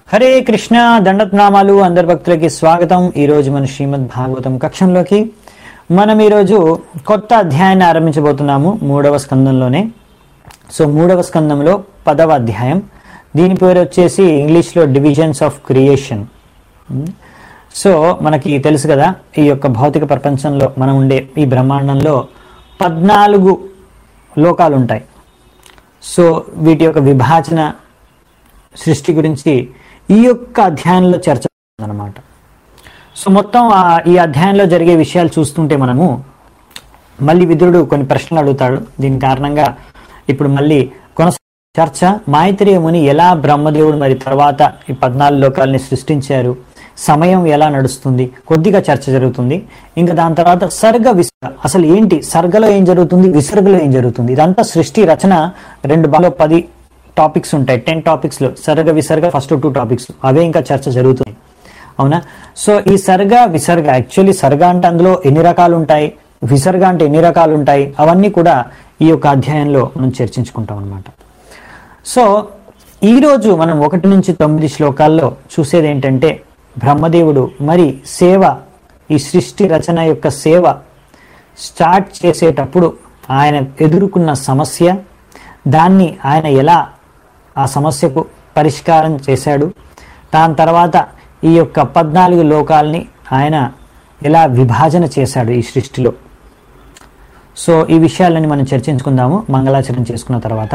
హరే కృష్ణ దండత్నామాలు అందరి భక్తులకి స్వాగతం ఈరోజు మన శ్రీమద్ భాగవతం కక్షంలోకి మనం ఈరోజు కొత్త అధ్యాయాన్ని ఆరంభించబోతున్నాము మూడవ స్కందంలోనే సో మూడవ స్కందంలో పదవ అధ్యాయం దీని పేరు వచ్చేసి ఇంగ్లీష్లో డివిజన్స్ ఆఫ్ క్రియేషన్ సో మనకి తెలుసు కదా ఈ యొక్క భౌతిక ప్రపంచంలో మనం ఉండే ఈ బ్రహ్మాండంలో పద్నాలుగు లోకాలు ఉంటాయి సో వీటి యొక్క విభాజన సృష్టి గురించి ఈ యొక్క అధ్యాయంలో చర్చ అనమాట సో మొత్తం ఆ- ఈ అధ్యాయంలో జరిగే విషయాలు చూస్తుంటే మనము మళ్ళీ విదురుడు కొన్ని ప్రశ్నలు అడుగుతాడు దీని కారణంగా ఇప్పుడు మళ్ళీ కొనస చర్చ మైత్రేయముని ఎలా బ్రహ్మదేవుడు మరి తర్వాత ఈ పద్నాలుగు లోకాలని సృష్టించారు సమయం ఎలా నడుస్తుంది కొద్దిగా చర్చ జరుగుతుంది ఇంకా దాని తర్వాత సర్గ విసర్గ అసలు ఏంటి సర్గలో ఏం జరుగుతుంది విసర్గలో ఏం జరుగుతుంది ఇదంతా సృష్టి రచన రెండు బాలో పది టాపిక్స్ ఉంటాయి టెన్ టాపిక్స్ లో సర్గ విసర్గ ఫస్ట్ టూ టాపిక్స్ అవే ఇంకా చర్చ జరుగుతుంది అవునా సో ఈ సర్గ విసర్గ యాక్చువల్లీ సర్గ అంటే అందులో ఎన్ని రకాలు ఉంటాయి విసర్గ అంటే ఎన్ని రకాలు ఉంటాయి అవన్నీ కూడా ఈ యొక్క అధ్యాయంలో మనం చర్చించుకుంటాం అనమాట సో ఈరోజు మనం ఒకటి నుంచి తొమ్మిది శ్లోకాల్లో చూసేది ఏంటంటే బ్రహ్మదేవుడు మరి సేవ ఈ సృష్టి రచన యొక్క సేవ స్టార్ట్ చేసేటప్పుడు ఆయన ఎదుర్కొన్న సమస్య దాన్ని ఆయన ఎలా ఆ సమస్యకు పరిష్కారం చేశాడు దాని తర్వాత ఈ యొక్క పద్నాలుగు లోకాల్ని ఆయన ఎలా విభాజన చేశాడు ఈ సృష్టిలో సో ఈ విషయాలని మనం చర్చించుకుందాము మంగళాచరణ చేసుకున్న తర్వాత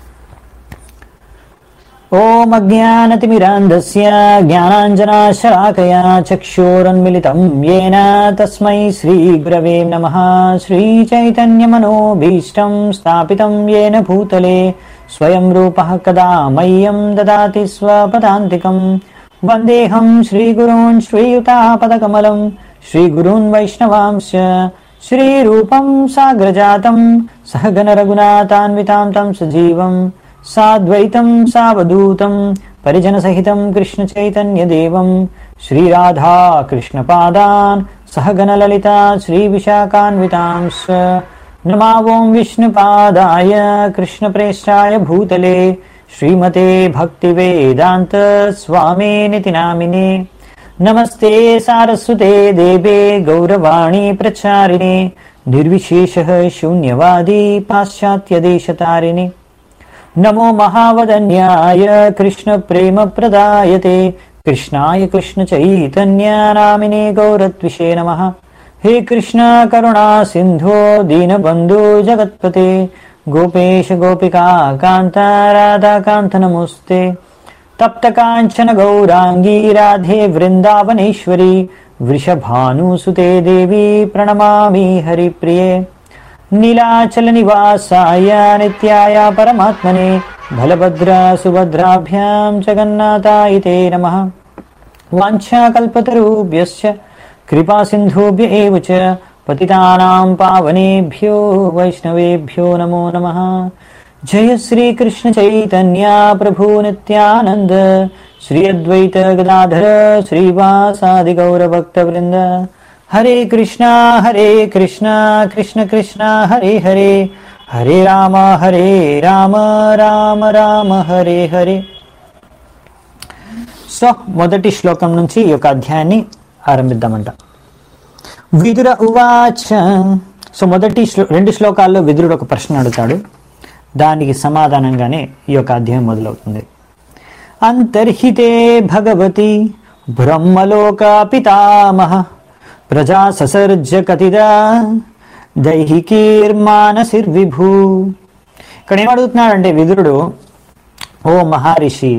ఓం అజ్ఞానతిమిరాంధస్య జ్ఞానాంజనాశలాకయా చక్షోరన్మిళితం येन తస్మై శ్రీగురవే నమః శ్రీచైతన్యమనోభీష్టం స్థాపితం येन భూతలే స్వయం రూపः కదా మह्यं దదాతి స్వపదాంతికం వందేహం శ్రీగురూన్ శ్రీయుతాపదకమలం శ్రీగురూన్ వైష్ణవాంశ శ్రీరూపం సాగ్రజాతం సహగణ రఘునాథాన్వితాం తం సజీవం సాద్వైతం సావధూతం పరిజనసహితం కృష్ణ చైతన్య దేవం శ్రీరాధా కృష్ణ పాదాన్ సహగణ లలిత శ్రీ విశాఖాన్వితాంశ నమావోం విష్ణుపాదాయ కృష్ణ ప్రేష్టాయ భూతలే శ్రీమతే భక్తి వేదాంత స్వామినితి నామినే నమస్తే సారస్వతే దేవే గౌరవాణి ప్రచారిణే నిర్విశేష శూన్యవాది పాశ్చాత్యదేశతారిణి నమో మహావదన్యాయ కృష్ణ ప్రేమ ప్రదాయతే కృష్ణాయ కృష్ణ చైతన్య నామినే గౌరత్విషే నమ హే కృష్ణ కరుణా సింధో దీనబంధు జగత్పతే గోపేశ గోపికా కాంత రాధాకాంత నమోస్తే తప్త కాంచన గౌరాంగీ రాధే వృందావనేశ్వరి వృషభానుసుతే దేవి ప్రణమామి హరిప్రియే నీలాచల నివాసాయ నిత్యాయ పరమాత్మనే బలభద్ర సుభద్రాభ్యాం జగన్నాథాయ తే నమ వాంఛాకల్పతరుభ్యశ్చ కృపా సింధుభ్య ఏవ చ పతితానాం పావనేభ్యో వైష్ణవేభ్యో నమో నమః జయ శ్రీ కృష్ణ చైతన్య ప్రభు నిత్యానంద శ్రీ అద్వైత గదాధర శ్రీవాసాది గౌరభక్త వృంద హరే కృష్ణ హరే కృష్ణ కృష్ణ కృష్ణ హరే హరే హరే రామ హరే రామ రామ రామ హరే హరే సో మొదటి శ్లోకం నుంచి ఈ యొక్క అధ్యాయాన్ని ఆరంభిద్దామంట విదుర ఉవాచ సో మొదటి శ్లో రెండు శ్లోకాల్లో విదురుడు ఒక ప్రశ్న అడుగుతాడు దానికి సమాధానంగానే ఈ యొక్క అధ్యాయం మొదలవుతుంది అంతర్హితే భగవతి బ్రహ్మలోక పితామహ ప్రజా ససర్జ కతిదా దైహికీర్మానసిర్విభూ ఇక్కడ ఏమడుగుతున్నాడంటే విదురుడు ఓ మహర్షి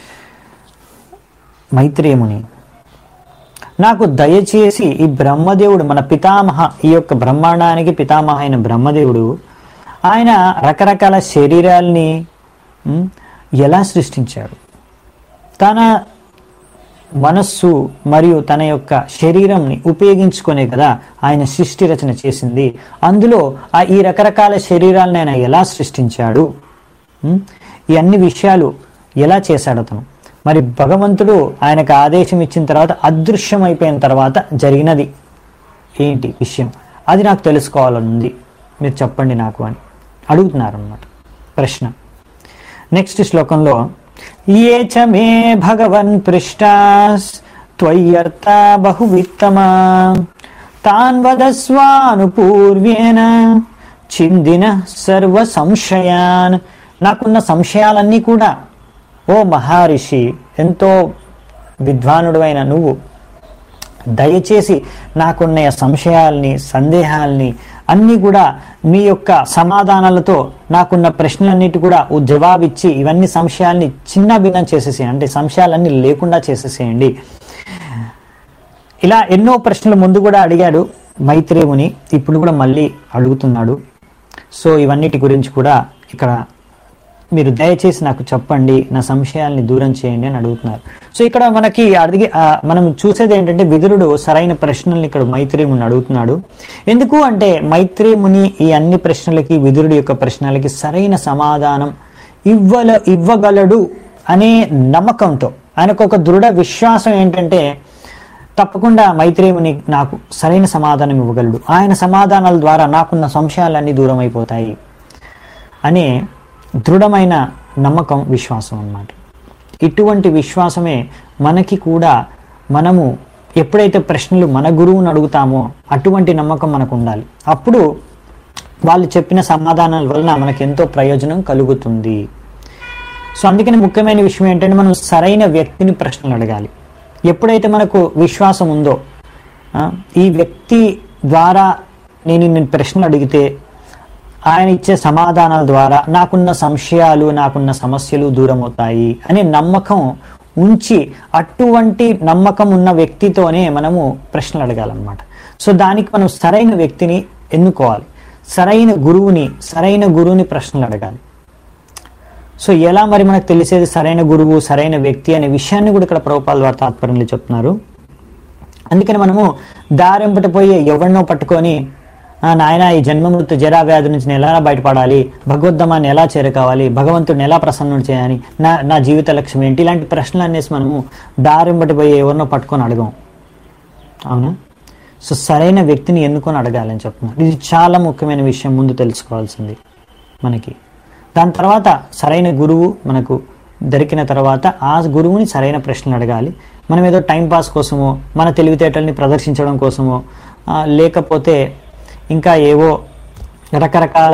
మైత్రేయుముని నాకు దయచేసి ఈ బ్రహ్మదేవుడు మన పితామహ ఈ యొక్క బ్రహ్మాండానికి పితామహ అయిన బ్రహ్మదేవుడు ఆయన రకరకాల శరీరాల్ని ఉమ్, ఎలా సృష్టించాడు తన మనస్సు మరియు తన యొక్క శరీరంని ఉపయోగించుకునే కదా ఆయన సృష్టి రచన చేసింది అందులో ఆ ఈ రకరకాల శరీరాలను ఆయన ఎలా సృష్టించాడు ఉమ్, ఈ అన్ని విషయాలు ఎలా చేశాడు అతను మరి భగవంతుడు ఆయనకు ఆదేశం ఇచ్చిన తర్వాత అదృశ్యమైపోయిన తర్వాత జరిగినది ఏంటి విషయం అది నాకు తెలుసుకోవాలని ఉంది మీరు చెప్పండి నాకు అని అడుగుతున్నారు అన్నమాట ప్రశ్న నెక్స్ట్ శ్లోకంలో ఏ చ మే భగవన్ పృష్టాస్ త్వయ్యర్తా బహువిత్తమా తాన్ వదస్వానుపూర్వేణ చిందిన సర్వ సంశయాన్ నాకున్న సంశయాలన్నీ కూడా ఓ మహర్షి ఎంతో విద్వానుడు అయిన నువ్వు దయచేసి నాకున్న ఈ సంశయాల్ని సందేహాల్ని అన్నీ కూడా మీ యొక్క సమాధానాలతో నాకున్న ప్రశ్నలన్నిటి కూడా ఓ జవాబిచ్చి ఇవన్నీ సంశయాల్ని చిన్న భిన్నం చేసేసేయండి అంటే సంశయాలన్నీ లేకుండా చేసేసేయండి ఇలా ఎన్నో ప్రశ్నలు ముందు కూడా అడిగాడు మైత్రేయుని ఇప్పుడు కూడా మళ్ళీ అడుగుతున్నాడు సో ఇవన్నిటి గురించి కూడా ఇక్కడ మీరు దయచేసి నాకు చెప్పండి నా సంశయాల్ని దూరం చేయండి అని అడుగుతున్నారు సో ఇక్కడ మనకి అడిగి ఆ, మనం చూసేది ఏంటంటే విదురుడు సరైన ప్రశ్నల్ని ఇక్కడ మైత్రేయుని అడుగుతున్నాడు ఎందుకు అంటే మైత్రేయుని ఈ అన్ని ప్రశ్నలకి విదురుడి యొక్క ప్రశ్నలకి సరైన సమాధానం ఇవ్వల ఇవ్వగలడు అనే నమ్మకంతో ఆయనకు ఒక దృఢ విశ్వాసం ఏంటంటే తప్పకుండా మైత్రేయుని నాకు సరైన సమాధానం ఇవ్వగలడు ఆయన సమాధానాల ద్వారా నాకున్న సంశయాలన్నీ దూరం అయిపోతాయి అనే దృఢమైన నమ్మకం విశ్వాసం అన్నమాట ఇటువంటి విశ్వాసమే మనకి కూడా మనము ఎప్పుడైతే ప్రశ్నలు మన గురువుని అడుగుతామో అటువంటి నమ్మకం మనకు ఉండాలి అప్పుడు వాళ్ళు చెప్పిన సమాధానాల వలన మనకి ఎంతో ప్రయోజనం కలుగుతుంది సో అందుకని ముఖ్యమైన విషయం ఏంటంటే మనం సరైన వ్యక్తిని ప్రశ్నలు అడగాలి ఎప్పుడైతే మనకు విశ్వాసం ఉందో ఆ, ఈ వ్యక్తి ద్వారా నేను నేను ప్రశ్నలు అడిగితే ఆయన ఇచ్చే సమాధానాల ద్వారా నాకున్న సంశయాలు నాకున్న సమస్యలు దూరం అవుతాయి అనే నమ్మకం ఉంచి అటువంటి నమ్మకం ఉన్న వ్యక్తితోనే మనము ప్రశ్నలు అడగాలన్నమాట సో దానికి మనం సరైన వ్యక్తిని ఎన్నుకోవాలి సరైన గురువుని సరైన గురువుని ప్రశ్నలు అడగాలి సో ఎలా మరి మనకు తెలిసేది సరైన గురువు సరైన వ్యక్తి అనే విషయాన్ని కూడా ఇక్కడ ప్రభుపాల వారి తాత్పర్యంలో చెప్తున్నారు అందుకని మనము దారింపటి పోయి ఎవరినో పట్టుకొని "ఆ, నాయన ఈ జన్మమృత్యు జరా వ్యాధి నుంచి నేను ఎలా బయటపడాలి భగవద్గమాన్ని ఎలా చేరుకోవాలి భగవంతుడిని ఎలా ప్రసన్నం చేయాలి నా నా జీవిత లక్ష్యం ఏంటి ఇలాంటి ప్రశ్నలు అనేసి మనము దారింపటి పోయి ఎవరినో పట్టుకొని అడగం అవునా సో సరైన వ్యక్తిని ఎన్నుకొని అడగాలని చెప్తున్నారు ఇది చాలా ముఖ్యమైన విషయం ముందు తెలుసుకోవాల్సింది మనకి దాని తర్వాత సరైన గురువు మనకు దొరికిన తర్వాత ఆ గురువుని సరైన ప్రశ్నలు అడగాలి మనం ఏదో టైం పాస్ కోసమో మన తెలివితేటల్ని ప్రదర్శించడం కోసమో ఆ, లేకపోతే ఇంకా ఏవో రకరకాల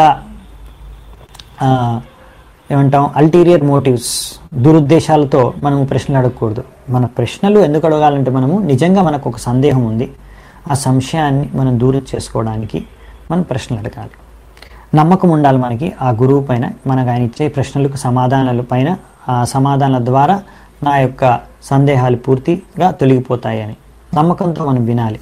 ఆ, ఏమంటాం అల్టీరియర్ మోటివ్స్ దురుద్దేశాలతో మనము ప్రశ్నలు అడగకూడదు మన ప్రశ్నలు ఎందుకు అడగాలంటే మనము నిజంగా మనకు ఒక సందేహం ఉంది ఆ సంశయాన్ని మనం దూరం చేసుకోవడానికి మనం ప్రశ్నలు అడగాలి నమ్మకం ఉండాలి మనకి ఆ గురువు పైన మనకు ఆయన ఇచ్చే ప్రశ్నలకు సమాధానాల పైన ఆ సమాధానాల ద్వారా నా యొక్క సందేహాలు పూర్తిగా తొలగిపోతాయని నమ్మకంతో మనం వినాలి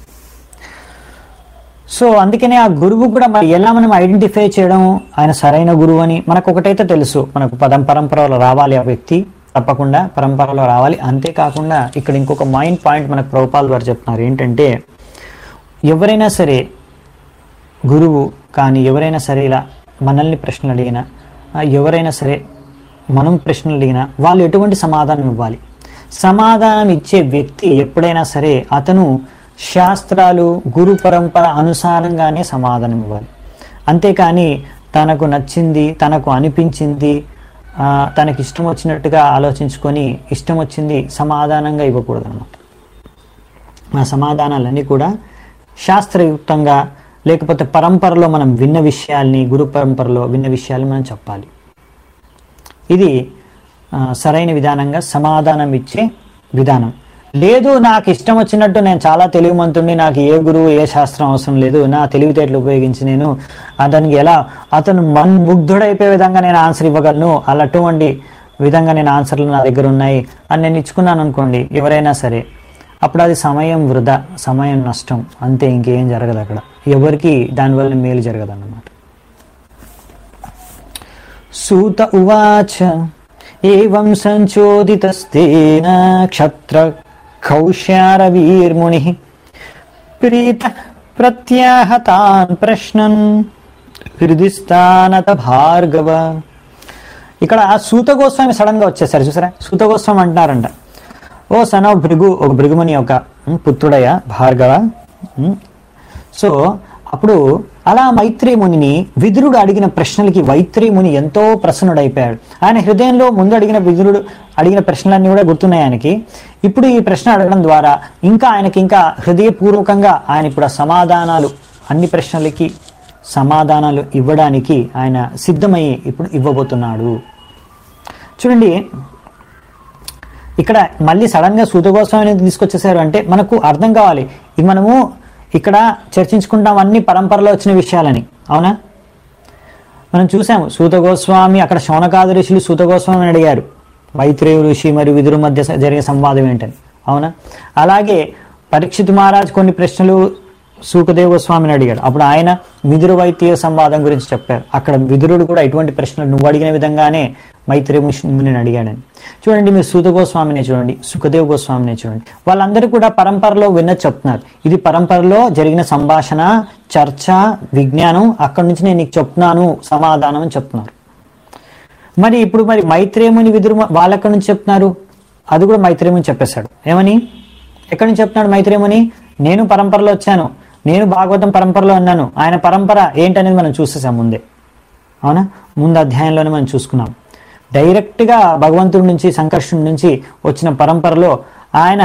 సో అందుకనే ఆ గురువు కూడా మరి ఎలా మనం ఐడెంటిఫై చేయడం ఆయన సరైన గురువు అని మనకు ఒకటైతే తెలుసు మనకు పదం పరంపరలో రావాలి ఆ వ్యక్తి తప్పకుండా పరంపరలో రావాలి అంతేకాకుండా ఇక్కడ ఇంకొక మైండ్ పాయింట్ మనకు ప్రభుపాల్ గారు చెప్తున్నారు ఏంటంటే ఎవరైనా సరే గురువు కానీ ఎవరైనా సరే ఇలా మనల్ని ప్రశ్నలు అడిగినా ఆ, ఎవరైనా సరే మనం ప్రశ్నలు అడిగినా వాళ్ళు ఎటువంటి సమాధానం ఇవ్వాలి సమాధానం ఇచ్చే వ్యక్తి ఎప్పుడైనా సరే అతను శాస్త్రాలు గురు పరంపర అనుసారంగానే సమాధానం ఇవ్వాలి అంతేకాని తనకు నచ్చింది తనకు అనిపించింది ఆ, తనకి ఇష్టం వచ్చినట్టుగా ఆలోచించుకొని ఇష్టం వచ్చింది సమాధానంగా ఇవ్వకూడదు అన్నమాట మన సమాధానాలన్నీ కూడా శాస్త్రయుక్తంగా లేకపోతే పరంపరలో మనం విన్న విషయాల్ని గురు పరంపరలో విన్న విషయాలు మనం చెప్పాలి ఇది ఆ, సరైన విధానంగా సమాధానం ఇచ్చే విధానం లేదు నాకు ఇష్టం వచ్చినట్టు నేను చాలా తెలివిమంతుడిని నాకు ఏ గురువు ఏ శాస్త్రం అవసరం లేదు నా తెలివితేటలు ఉపయోగించి నేను అతనికి ఎలా అతను మన్ ముగ్ధుడైపోయే విధంగా నేను ఆన్సర్ ఇవ్వగలను అలా అటువంటి విధంగా నేను ఆన్సర్లు నా దగ్గర ఉన్నాయి అని నేను ఇచ్చుకున్నాను అనుకోండి ఎవరైనా సరే అప్పుడు అది సమయం వృధా సమయం నష్టం అంతే ఇంకేం జరగదు అక్కడ ఎవరికి దానివల్ల మేలు జరగదు అన్నమాట సూత ఉవాచ ఏం సంచోదితస్తేన క్షత్ర కౌశ్యారవీర్ముని ప్రీత ప్రత్యాహతాన్ ప్రశ్నన్ హృదిస్థానత భార్గవ ఇక్కడ ఆ సూత గోస్వామి సడన్ గా వచ్చేసారు చూసారా సూత గోస్వామి అంటున్నారంట ఓ సన్ ఆఫ్ భృగు ఒక భృగుమని ఒక ఉమ్, పుత్రుడయ భార్గవ ఉమ్, సో అప్పుడు అలా మైత్రి మునిని విదురుడు అడిగిన ప్రశ్నలకి వైత్రి ముని ఎంతో ప్రసన్నుడైపోయాడు ఆయన హృదయంలో ముందు అడిగిన విదురుడు అడిగిన ప్రశ్నలన్నీ కూడా గుర్తున్నాయి ఆయనకి ఇప్పుడు ఈ ప్రశ్న అడగడం ద్వారా ఇంకా ఆయనకి ఇంకా హృదయపూర్వకంగా ఆయన ఇప్పుడు ఆ సమాధానాలు అన్ని ప్రశ్నలకి సమాధానాలు ఇవ్వడానికి ఆయన సిద్ధమయ్యి ఇప్పుడు ఇవ్వబోతున్నాడు చూడండి ఇక్కడ మళ్ళీ సడన్ గా సూతగోస్వామి అనేది తీసుకొచ్చేసారు అంటే మనకు అర్థం కావాలి ఇది మనము ఇక్కడ చర్చించుకుంటాం అన్ని పరంపరలో వచ్చిన విషయాలని అవునా మనం చూసాము సూత గోస్వామి అక్కడ శౌనకాది ఋషులు సూత గోస్వామి అని అడిగారు మైత్రేయ ఋషి మరియు విదురు మధ్య స- జరిగే సంవాదం ఏంటని అవునా అలాగే పరీక్షిత్ మహారాజ్ కొన్ని ప్రశ్నలు సూకదేవ గోస్వామిని అడిగాడు అప్పుడు ఆయన విదురు వైద్య సంవాదం గురించి చెప్పారు అక్కడ విదురుడు కూడా ఇటువంటి ప్రశ్నలు నువ్వు అడిగిన విధంగానే మైత్రేయ ముని అడిగాడని చూడండి మీరు సూత గోస్వామిని చూడండి సుఖదేవ్ గోస్వామిని చూడండి వాళ్ళందరూ కూడా పరంపరలో విన్నది చెప్తున్నారు ఇది పరంపరలో జరిగిన సంభాషణ చర్చ విజ్ఞానం అక్కడి నుంచి నేను నీకు చెప్తున్నాను సమాధానం అని చెప్తున్నారు మరి ఇప్పుడు మరి మైత్రేయముని విదురు వాళ్ళు ఎక్కడి నుంచి చెప్తున్నారు అది కూడా మైత్రేయముని చెప్పేశాడు ఏమని ఎక్కడి నుంచి చెప్తున్నాడు మైత్రేయముని నేను పరంపరలో వచ్చాను నేను భాగవతం పరంపరలో ఉన్నాను ఆయన పరంపర ఏంటనేది మనం చూసేసాం ముందే అవునా ముందు అధ్యాయంలోనే మనం చూసుకున్నాం డైరెక్ట్గా భగవంతుడి నుంచి సంకర్షుడి నుంచి వచ్చిన పరంపరలో ఆయన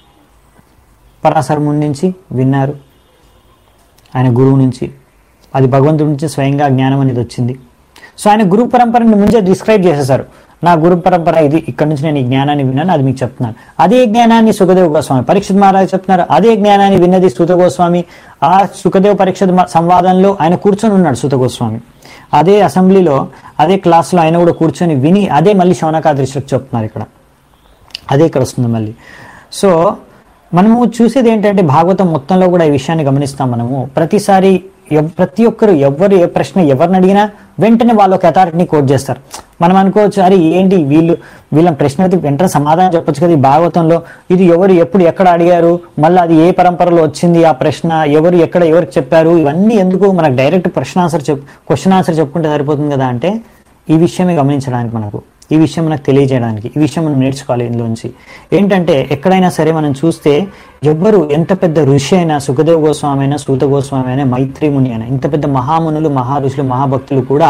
పరాశరముడి నుంచి విన్నారు ఆయన గురువు నుంచి అది భగవంతుడి నుంచి స్వయంగా జ్ఞానం అనేది వచ్చింది సో ఆయన గురు పరంపరని ముందే డిస్క్రైబ్ చేసేసారు నా గురు పరంపర ఇది ఇక్కడ నుంచి నేను ఈ జ్ఞానాన్ని విన్నాను అది మీకు చెప్తున్నాను అదే జ్ఞానాన్ని సుఖదేవ్ గోస్వామి పరీక్షిత్ మహారాజ్ చెప్తున్నారు అదే జ్ఞానాన్ని విన్నది సుత గోస్వామి ఆ సుఖదేవ్ పరీక్షిత్ మ- సంవాదంలో ఆయన కూర్చొని ఉన్నాడు సుత గోస్వామి అదే అసెంబ్లీలో అదే క్లాస్లో ఆయన కూడా కూర్చొని విని అదే మళ్ళీ శౌనకాదృష్టికి చెప్తున్నారు ఇక్కడ అదే ఇక్కడ వస్తుంది మళ్ళీ సో మనము చూసేది ఏంటంటే భాగవతం మొత్తంలో కూడా ఈ విషయాన్ని గమనిస్తాం మనము ప్రతిసారి ఎవ్- ప్రతి ఒక్కరు ఎవరు ఏ ప్రశ్న ఎవరిని అడిగినా వెంటనే వాళ్ళ ఒక అథారిటీని కోట్ చేస్తారు మనం అనుకోవచ్చు అరే ఏంటి వీళ్ళు వీళ్ళ ప్రశ్న అయితే వెంటనే సమాధానం చెప్పొచ్చు కదా ఈ భాగవతంలో ఇది ఎవరు ఎప్పుడు ఎక్కడ అడిగారు మళ్ళీ అది ఏ పరంపరలో వచ్చింది ఆ ప్రశ్న ఎవరు ఎక్కడ ఎవరికి చెప్పారు ఇవన్నీ ఎందుకు మనకు డైరెక్ట్ ప్రశ్న ఆన్సర్ చెప్ క్వశ్చన్ ఆన్సర్ చెప్పుకుంటే సరిపోతుంది కదా అంటే ఈ విషయమే గమనించడానికి మనకు ఈ విషయం మనకు తెలియజేయడానికి ఈ విషయం మనం నేర్చుకోవాలి ఇందులోంచి ఏంటంటే ఎక్కడైనా సరే మనం చూస్తే ఎవ్వరు ఎంత పెద్ద ఋషి అయినా సుఖదేవ్ గోస్వామి అయినా సూత గోస్వామి అయినా మైత్రి ముని అయినా ఇంత పెద్ద మహామునులు మహారుషులు మహాభక్తులు కూడా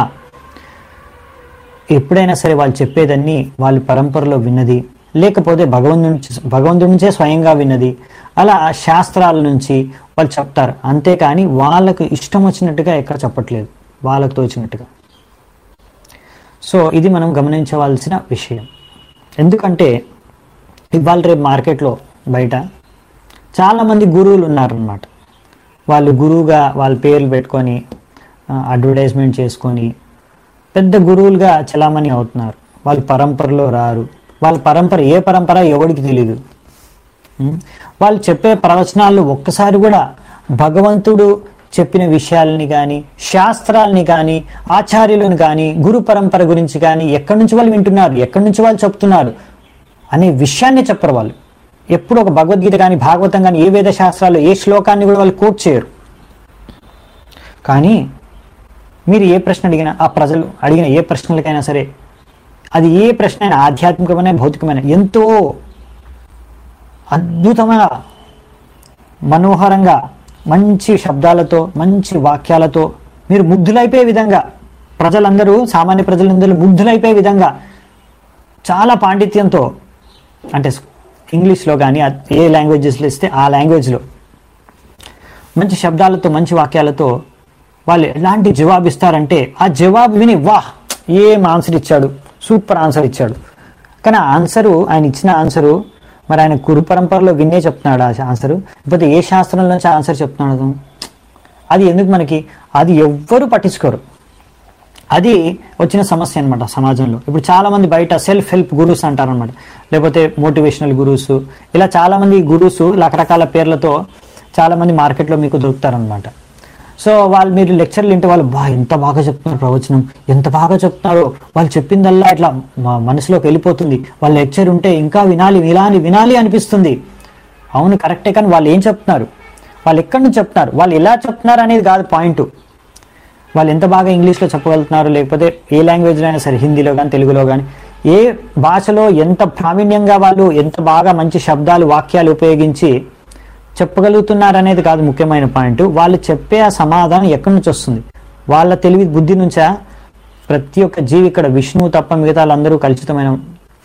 ఎప్పుడైనా సరే వాళ్ళు చెప్పేదన్నీ వాళ్ళు పరంపరలో విన్నది లేకపోతే భగవంతుడి నుంచి భగవంతుడి నుంచే స్వయంగా విన్నది అలా శాస్త్రాల నుంచి వాళ్ళు చెప్తారు అంతేకాని వాళ్ళకు ఇష్టం వచ్చినట్టుగా ఎక్కడ చెప్పట్లేదు వాళ్ళకు తోచినట్టుగా సో ఇది మనం గమనించవలసిన విషయం ఎందుకంటే ఇవాళ రేపు మార్కెట్లో బయట చాలామంది గురువులు ఉన్నారనమాట వాళ్ళు గురువుగా వాళ్ళ పేర్లు పెట్టుకొని అడ్వర్టైజ్మెంట్ చేసుకొని పెద్ద గురువులుగా చలామణి అవుతున్నారు వాళ్ళు పరంపరలో రారు వాళ్ళ పరంపర ఏ పరంపర ఎవడికి తెలియదు ఉం? వాళ్ళు చెప్పే ప్రవచనాలు ఒక్కసారి కూడా భగవంతుడు చెప్పిన విషయాలని కానీ శాస్త్రాలని కానీ ఆచార్యులను కానీ గురు పరంపర గురించి కానీ ఎక్కడి నుంచి వాళ్ళు వింటున్నారు ఎక్కడి నుంచి వాళ్ళు చెప్తున్నారు అనే విషయాన్ని చెప్పరు వాళ్ళు ఎప్పుడు ఒక భగవద్గీత కానీ భాగవతం కానీ ఏ వేద శాస్త్రాలు ఏ శ్లోకాన్ని కూడా వాళ్ళు కోట్ చేయరు కానీ మీరు ఏ ప్రశ్న అడిగినా ఆ ప్రజలు అడిగిన ఏ ప్రశ్నలకైనా సరే అది ఏ ప్రశ్న అయినా ఆధ్యాత్మికమైన భౌతికమైన ఎంతో అద్భుతమైన మనోహరంగా మంచి శబ్దాలతో మంచి వాక్యాలతో మీరు ముగ్ధులైపోయే విధంగా ప్రజలందరూ సామాన్య ప్రజలందరూ ముగ్ధులైపోయే విధంగా చాలా పాండిత్యంతో అంటే ఇంగ్లీష్లో కానీ ఏ లాంగ్వేజెస్లో ఇస్తే ఆ లాంగ్వేజ్లో మంచి శబ్దాలతో మంచి వాక్యాలతో వాళ్ళు ఎలాంటి జవాబు ఇస్తారంటే ఆ జవాబు విని వాహ్ ఏం ఆన్సర్ ఇచ్చాడు సూపర్ ఆన్సర్ ఇచ్చాడు కానీ ఆ ఆన్సరు ఆయన ఇచ్చిన ఆన్సరు మరి ఆయన కురు పరంపరలో విన్నే చెప్తున్నాడు ఆ ఆన్సరు లేకపోతే ఏ శాస్త్రంలో నుంచి ఆన్సర్ చెప్తున్నాడు అది ఎందుకు మనకి అది ఎవ్వరూ పట్టించుకోరు అది వచ్చిన సమస్య అనమాట సమాజంలో ఇప్పుడు చాలా మంది బయట సెల్ఫ్ హెల్ప్ గురూస్ అంటారనమాట లేకపోతే మోటివేషనల్ గురూస్ ఇలా చాలా మంది గురూస్ రకరకాల పేర్లతో చాలా మంది మార్కెట్లో మీకు దొరుకుతారనమాట సో వాళ్ళు మీరు లెక్చర్లు వింటే వాళ్ళు బా ఎంత బాగా చెప్తున్నారు ప్రవచనం ఎంత బాగా చెప్తున్నారో వాళ్ళు చెప్పిందల్లా ఇట్లా మా మనసులోకి వెళ్ళిపోతుంది వాళ్ళ లెక్చర్ ఉంటే ఇంకా వినాలి వినాలి వినాలి అనిపిస్తుంది అవును కరెక్టే కానీ వాళ్ళు ఏం చెప్తున్నారు వాళ్ళు ఎక్కడి నుంచి చెప్తున్నారు వాళ్ళు ఎలా చెప్తున్నారు అనేది కాదు పాయింట్ వాళ్ళు ఎంత బాగా ఇంగ్లీష్లో చెప్పగలుగుతున్నారు లేకపోతే ఏ లాంగ్వేజ్లో అయినా సరే హిందీలో కానీ తెలుగులో కానీ ఏ భాషలో ఎంత ప్రావీణ్యంగా వాళ్ళు ఎంత బాగా మంచి శబ్దాలు వాక్యాలు ఉపయోగించి చెప్పగలుగుతున్నారు అనేది కాదు ముఖ్యమైన పాయింట్ వాళ్ళు చెప్పే ఆ సమాధానం ఎక్కడి నుంచి వస్తుంది వాళ్ళ తెలివి బుద్ధి నుంచా ప్రతి ఒక్క జీవి ఇక్కడ విష్ణువు తప్ప మిగతా వాళ్ళందరూ కలుషితమైన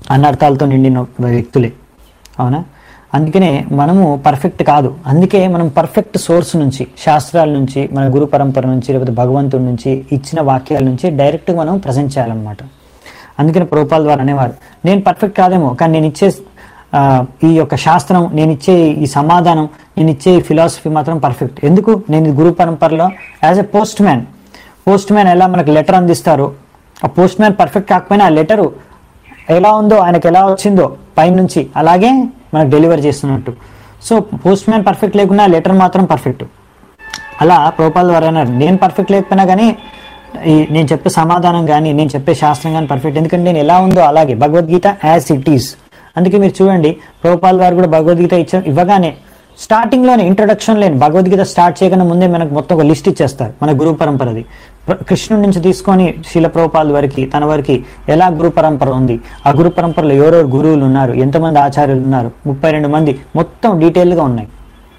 అనర్థాలతో నిండిన వ్యక్తులే అవునా అందుకనే మనము పర్ఫెక్ట్ కాదు అందుకే మనం పర్ఫెక్ట్ సోర్స్ నుంచి శాస్త్రాల నుంచి మన గురు పరంపర నుంచి లేకపోతే భగవంతుడి నుంచి ఇచ్చిన వాక్యాల నుంచి డైరెక్ట్గా మనం ప్రజెంట్ చేయాలన్నమాట అందుకని ప్రోపాల్ ద్వారా అనేవారు నేను పర్ఫెక్ట్ కాదేమో కానీ నేను ఇచ్చే ఆ, ఈ యొక్క శాస్త్రం నేను ఇచ్చే ఈ సమాధానం నేను ఇచ్చే ఈ ఫిలాసఫీ మాత్రం పర్ఫెక్ట్ ఎందుకు నేను ఈ గురు పరంపరలో as a postman postman ఎలా మనకు లెటర్ అందిస్తారో ఆ పోస్ట్ మ్యాన్ పర్ఫెక్ట్ కాకపోయినా ఆ లెటరు ఎలా ఉందో ఆయనకు ఎలా వచ్చిందో పైనుంచి అలాగే మనకు డెలివర్ చేస్తున్నట్టు సో పోస్ట్ మ్యాన్ పర్ఫెక్ట్ లేకున్నా లెటర్ మాత్రం పర్ఫెక్ట్ అలా ప్రోపాల్ ద్వారా అన్నారు నేను పర్ఫెక్ట్ లేకపోయినా కానీ ఈ నేను చెప్పే సమాధానం కానీ నేను చెప్పే శాస్త్రం కానీ పర్ఫెక్ట్ ఎందుకంటే నేను ఎలా ఉందో అలాగే భగవద్గీత యాజ్ ఇట్ ఈస్ అందుకే మీరు చూడండి ప్రోపాల్ వారు కూడా భగవద్గీత ఇచ్చ ఇవ్వగానే స్టార్టింగ్ లోనే ఇంట్రొడక్షన్ లేని భగవద్గీత స్టార్ట్ చేయకుండా ముందే మనకు మొత్తం ఒక లిస్ట్ ఇచ్చేస్తారు మన గురు పరంపరది ప్ర- కృష్ణుడి నుంచి తీసుకొని శీల ప్రోపాల్ వరకు తన వరకు ఎలా గురు పరంపర ఉంది ఆ గురు పరంపరలో ఎవరెవరు గురువులు ఉన్నారు ఎంతమంది ఆచార్యులు ఉన్నారు ముప్పై రెండు మంది మొత్తం డీటెయిల్గా ఉన్నాయి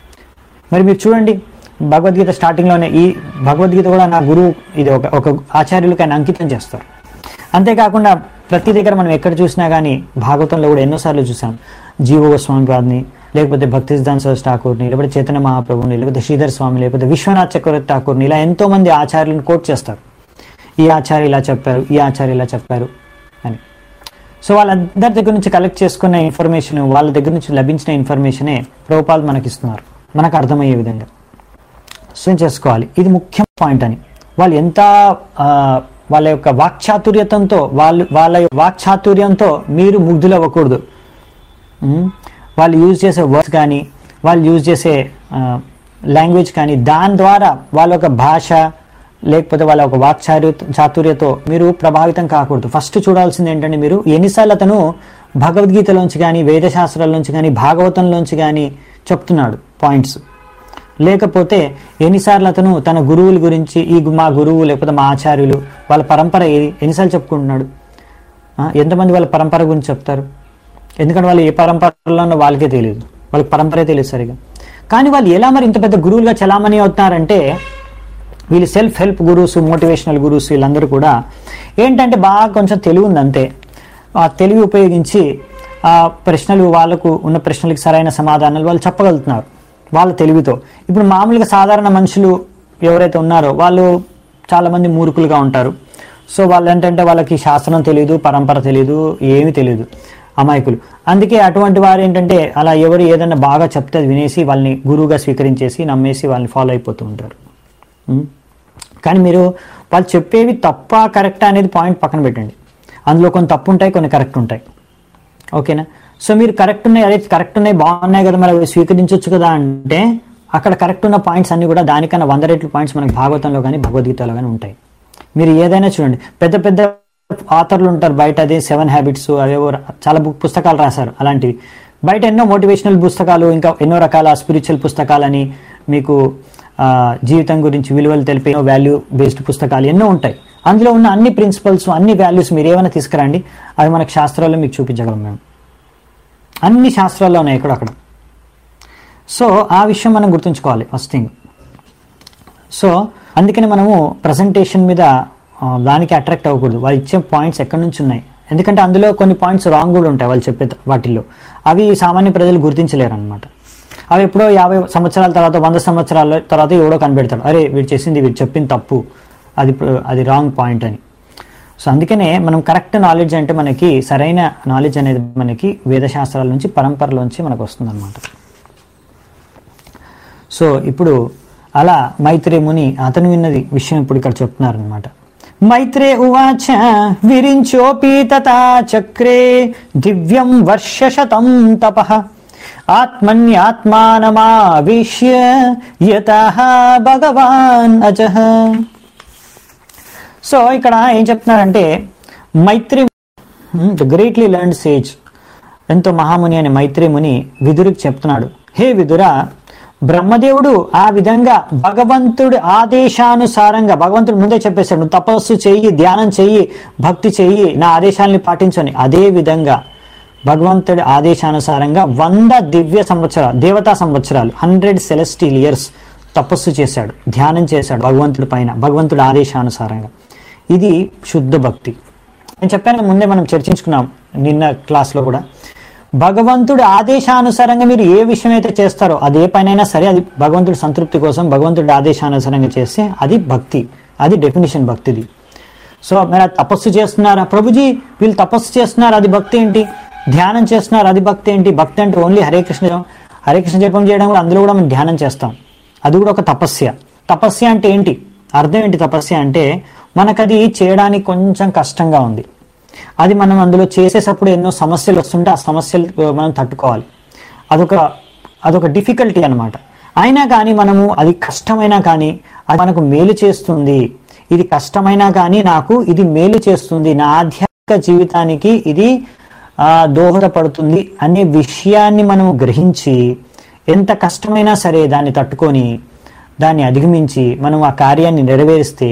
మరి మీరు చూడండి భగవద్గీత స్టార్టింగ్లోనే ఈ భగవద్గీత కూడా నా గురువు ఇది ఒక ఒక ఆచార్యులకి ఆయన అంకితం చేస్తారు అంతేకాకుండా ప్రతి దగ్గర మనం ఎక్కడ చూసినా కానీ భాగవతంలో కూడా ఎన్నోసార్లు చూసాం జీవ గోస్వామి వారిని లేకపోతే భక్తి సిద్ధాంత సరస్వతి ఠాకూర్ని లేకపోతే చైతన్య మహాప్రభుని లేకపోతే శ్రీధర్ స్వామి లేకపోతే విశ్వనాథ్ చక్రవర్తి ఠాకూర్ని ఇలా ఎంతో మంది ఆచార్యులను కోట్ చేస్తారు ఈ ఆచార్య ఇలా చెప్పారు ఈ ఆచార్య ఇలా చెప్పారు అని సో వాళ్ళందరి దగ్గర నుంచి కలెక్ట్ చేసుకున్న ఇన్ఫర్మేషన్ వాళ్ళ దగ్గర నుంచి లభించిన ఇన్ఫర్మేషనే ప్రభుపాల్ మనకి ఇస్తున్నారు మనకు అర్థమయ్యే విధంగా సో చేసుకోవాలి ఇది ముఖ్య పాయింట్ అని వాళ్ళు ఎంత ఆ, వాళ్ళ యొక్క వాక్చాతుర్యతంతో వాళ్ళు వాళ్ళ యొక్క వాక్చాతుర్యంతో మీరు ముగ్ధులు అవ్వకూడదు ఉమ్, వాళ్ళు యూజ్ చేసే వర్డ్స్ కానీ వాళ్ళు యూజ్ చేసే లాంగ్వేజ్ కానీ దాని ద్వారా వాళ్ళ యొక్క భాష లేకపోతే వాళ్ళ ఒక వాక్చార్య చాతుర్యతో మీరు ప్రభావితం కాకూడదు ఫస్ట్ చూడాల్సింది ఏంటంటే మీరు ఎన్నిసార్లు అతను భగవద్గీతలోంచి కానీ వేదశాస్త్రాల్లోంచి కానీ భాగవతంలోంచి కానీ చెప్తున్నాడు పాయింట్స్ లేకపోతే ఎన్నిసార్లు అతను తన గురువుల గురించి ఈ గు- మా గురువు లేకపోతే మా ఆచార్యులు వాళ్ళ పరంపర ఏది ఎన్నిసార్లు చెప్పుకుంటున్నాడు ఆ, ఎంతమంది వాళ్ళ పరంపర గురించి చెప్తారు ఎందుకంటే వాళ్ళు ఏ పరంపరలో ఉన్నో వాళ్ళకే తెలియదు వాళ్ళకి పరంపరే తెలియదు సరిగా కానీ వాళ్ళు ఎలా మరి ఇంత పెద్ద గురువులుగా చలామణి అవుతున్నారంటే వీళ్ళు self help gurus motivational gurus వీళ్ళందరూ కూడా ఏంటంటే బాగా కొంచెం తెలివి ఉంది అంతే ఆ తెలివి ఉపయోగించి ఆ ప్రశ్నలు వాళ్ళకు ఉన్న ప్రశ్నలకు సరైన సమాధానాలు వాళ్ళు చెప్పగలుగుతున్నారు వాళ్ళ తెలివితో ఇప్పుడు మామూలుగా సాధారణ మనుషులు ఎవరైతే ఉన్నారో వాళ్ళు చాలా మంది మూర్ఖులుగా ఉంటారు సో వాళ్ళు ఏంటంటే వాళ్ళకి శాస్త్రం తెలియదు పరంపర తెలియదు ఏమీ తెలియదు అమాయకులు అందుకే అటువంటి వారు ఏంటంటే అలా ఎవరు ఏదైనా బాగా చెప్తే అది వినేసి వాళ్ళని గురువుగా స్వీకరించేసి నమ్మేసి వాళ్ళని ఫాలో అయిపోతూ ఉంటారు ఉం? కానీ మీరు వాళ్ళు చెప్పేవి తప్ప కరెక్ట్ అనేది పాయింట్ పక్కన పెట్టండి అందులో కొన్ని తప్పు ఉంటాయి కొన్ని కరెక్ట్ ఉంటాయి ఓకేనా సో మీరు కరెక్ట్ ఉన్నాయి అదే కరెక్ట్ ఉన్నాయి బాగున్నాయి కదా మరి అవి స్వీకరించవచ్చు కదా అంటే అక్కడ కరెక్ట్ ఉన్న పాయింట్స్ అన్ని కూడా దానికన్నా వంద రెట్లు పాయింట్స్ మనకి భాగవతంలో కానీ భగవద్గీతలో కానీ ఉంటాయి మీరు ఏదైనా చూడండి పెద్ద పెద్ద ఆథర్లు ఉంటారు బయట అదే సెవెన్ హ్యాబిట్స్ అవేవో రా- చాలా బుక్ పుస్తకాలు రాశారు అలాంటివి బయట ఎన్నో మోటివేషనల్ పుస్తకాలు ఇంకా ఎన్నో రకాల స్పిరిచువల్ పుస్తకాలని మీకు ఆ, జీవితం గురించి విలువలు తెలిపే వాల్యూ బేస్డ్ పుస్తకాలు ఎన్నో ఉంటాయి అందులో ఉన్న అన్ని ప్రిన్సిపల్స్ అన్ని వాల్యూస్ మీరు ఏమైనా తీసుకురండి అవి మనకు శాస్త్రాల్లో మీకు చూపించగలం మేము అన్ని శాస్త్రాల్లో ఉన్నాయి ఇక్కడ అక్కడ సో ఆ విషయం మనం గుర్తుంచుకోవాలి ఫస్ట్ థింగ్ సో అందుకని మనము ప్రజెంటేషన్ మీద ఆ, దానికి అట్రాక్ట్ అవ్వకూడదు వాళ్ళు ఇచ్చే పాయింట్స్ ఎక్కడి నుంచి ఉన్నాయి ఎందుకంటే అందులో కొన్ని పాయింట్స్ రాంగ్ కూడా ఉంటాయి వాళ్ళు చెప్పే వాటిల్లో అవి సామాన్య ప్రజలు గుర్తించలేరు అనమాట అవి ఎప్పుడో యాభై సంవత్సరాల తర్వాత వంద సంవత్సరాల తర్వాత ఎవడో కనిపెడతాడు అరే వీడు చేసింది వీడు చెప్పింది తప్పు అది ఇప్పుడు- అది రాంగ్ పాయింట్ అని సో అందుకనే మనం కరెక్ట్ నాలెడ్జ్ అంటే మనకి సరైన నాలెడ్జ్ అనేది మనకి వేదశాస్త్రాల నుంచి పరంపరలోంచి మనకు వస్తుందన్నమాట సో ఇప్పుడు అలా మైత్రే ముని అతను విన్నది విషయం ఇప్పుడు ఇక్కడ చెప్తున్నారు అనమాట మైత్రే ఉవాచ విరించోపి తథా చక్రే దివ్యం వర్షశతం తప ఆత్మన్యాత్మానమావిష్య యత భగవాన్ అజహ సో ఇక్కడ ఏం చెప్తున్నారంటే Maitri the greatly learn sage ఎంతో మహాముని అనే మైత్రి ముని విదురుకి చెప్తున్నాడు హే విదురా బ్రహ్మదేవుడు ఆ విధంగా భగవంతుడి ఆదేశానుసారంగా భగవంతుడు ముందే చెప్పేశాడు నువ్వు తపస్సు చెయ్యి ధ్యానం చెయ్యి భక్తి చెయ్యి నా ఆదేశాలని పాటించని అదే విధంగా భగవంతుడి ఆదేశానుసారంగా వంద దివ్య సంవత్సరాలు దేవతా సంవత్సరాలు హండ్రెడ్ సెలెస్టియల్ ఇయర్స్ తపస్సు చేశాడు ధ్యానం చేశాడు భగవంతుడి పైన భగవంతుడి ఆదేశానుసారంగా ఇది శుద్ధ భక్తి నేను చెప్పాను ముందే మనం చర్చించుకున్నాం నిన్న క్లాస్లో కూడా భగవంతుడి ఆదేశానుసారంగా మీరు ఏ విషయం అయితే చేస్తారో అది ఏ పనైనా సరే అది భగవంతుడి సంతృప్తి కోసం భగవంతుడి ఆదేశానుసారంగా చేస్తే అది భక్తి అది డెఫినేషన్ భక్తిది సో మీరు అది తపస్సు చేస్తున్నారా ప్రభుజీ వీళ్ళు తపస్సు చేస్తున్నారు అది భక్తి ఏంటి ధ్యానం చేస్తున్నారు అది భక్తి ఏంటి భక్తి అంటే ఓన్లీ హరే కృష్ణ జపం. హరే కృష్ణ జపం చేయడం కూడా అందులో కూడా మనం ధ్యానం చేస్తాం అది కూడా ఒక తపస్య తపస్య అంటే ఏంటి అర్థం ఏంటి తపస్య అంటే మనకది చేయడానికి కొంచెం కష్టంగా ఉంది అది మనం అందులో చేసేటప్పుడు ఎన్నో సమస్యలు వస్తుంటే ఆ సమస్యలు ఆ, మనం తట్టుకోవాలి అదొక అదొక డిఫికల్టీ అన్నమాట అయినా కానీ మనము అది కష్టమైనా కానీ అది మనకు మేలు చేస్తుంది ఇది కష్టమైనా కానీ నాకు ఇది మేలు చేస్తుంది నా ఆధ్యాత్మిక జీవితానికి ఇది ఆ, దోహదపడుతుంది అనే విషయాన్ని మనం గ్రహించి ఎంత కష్టమైనా సరే దాన్ని తట్టుకొని దాన్ని అధిగమించి మనం ఆ కార్యాన్ని నెరవేరిస్తే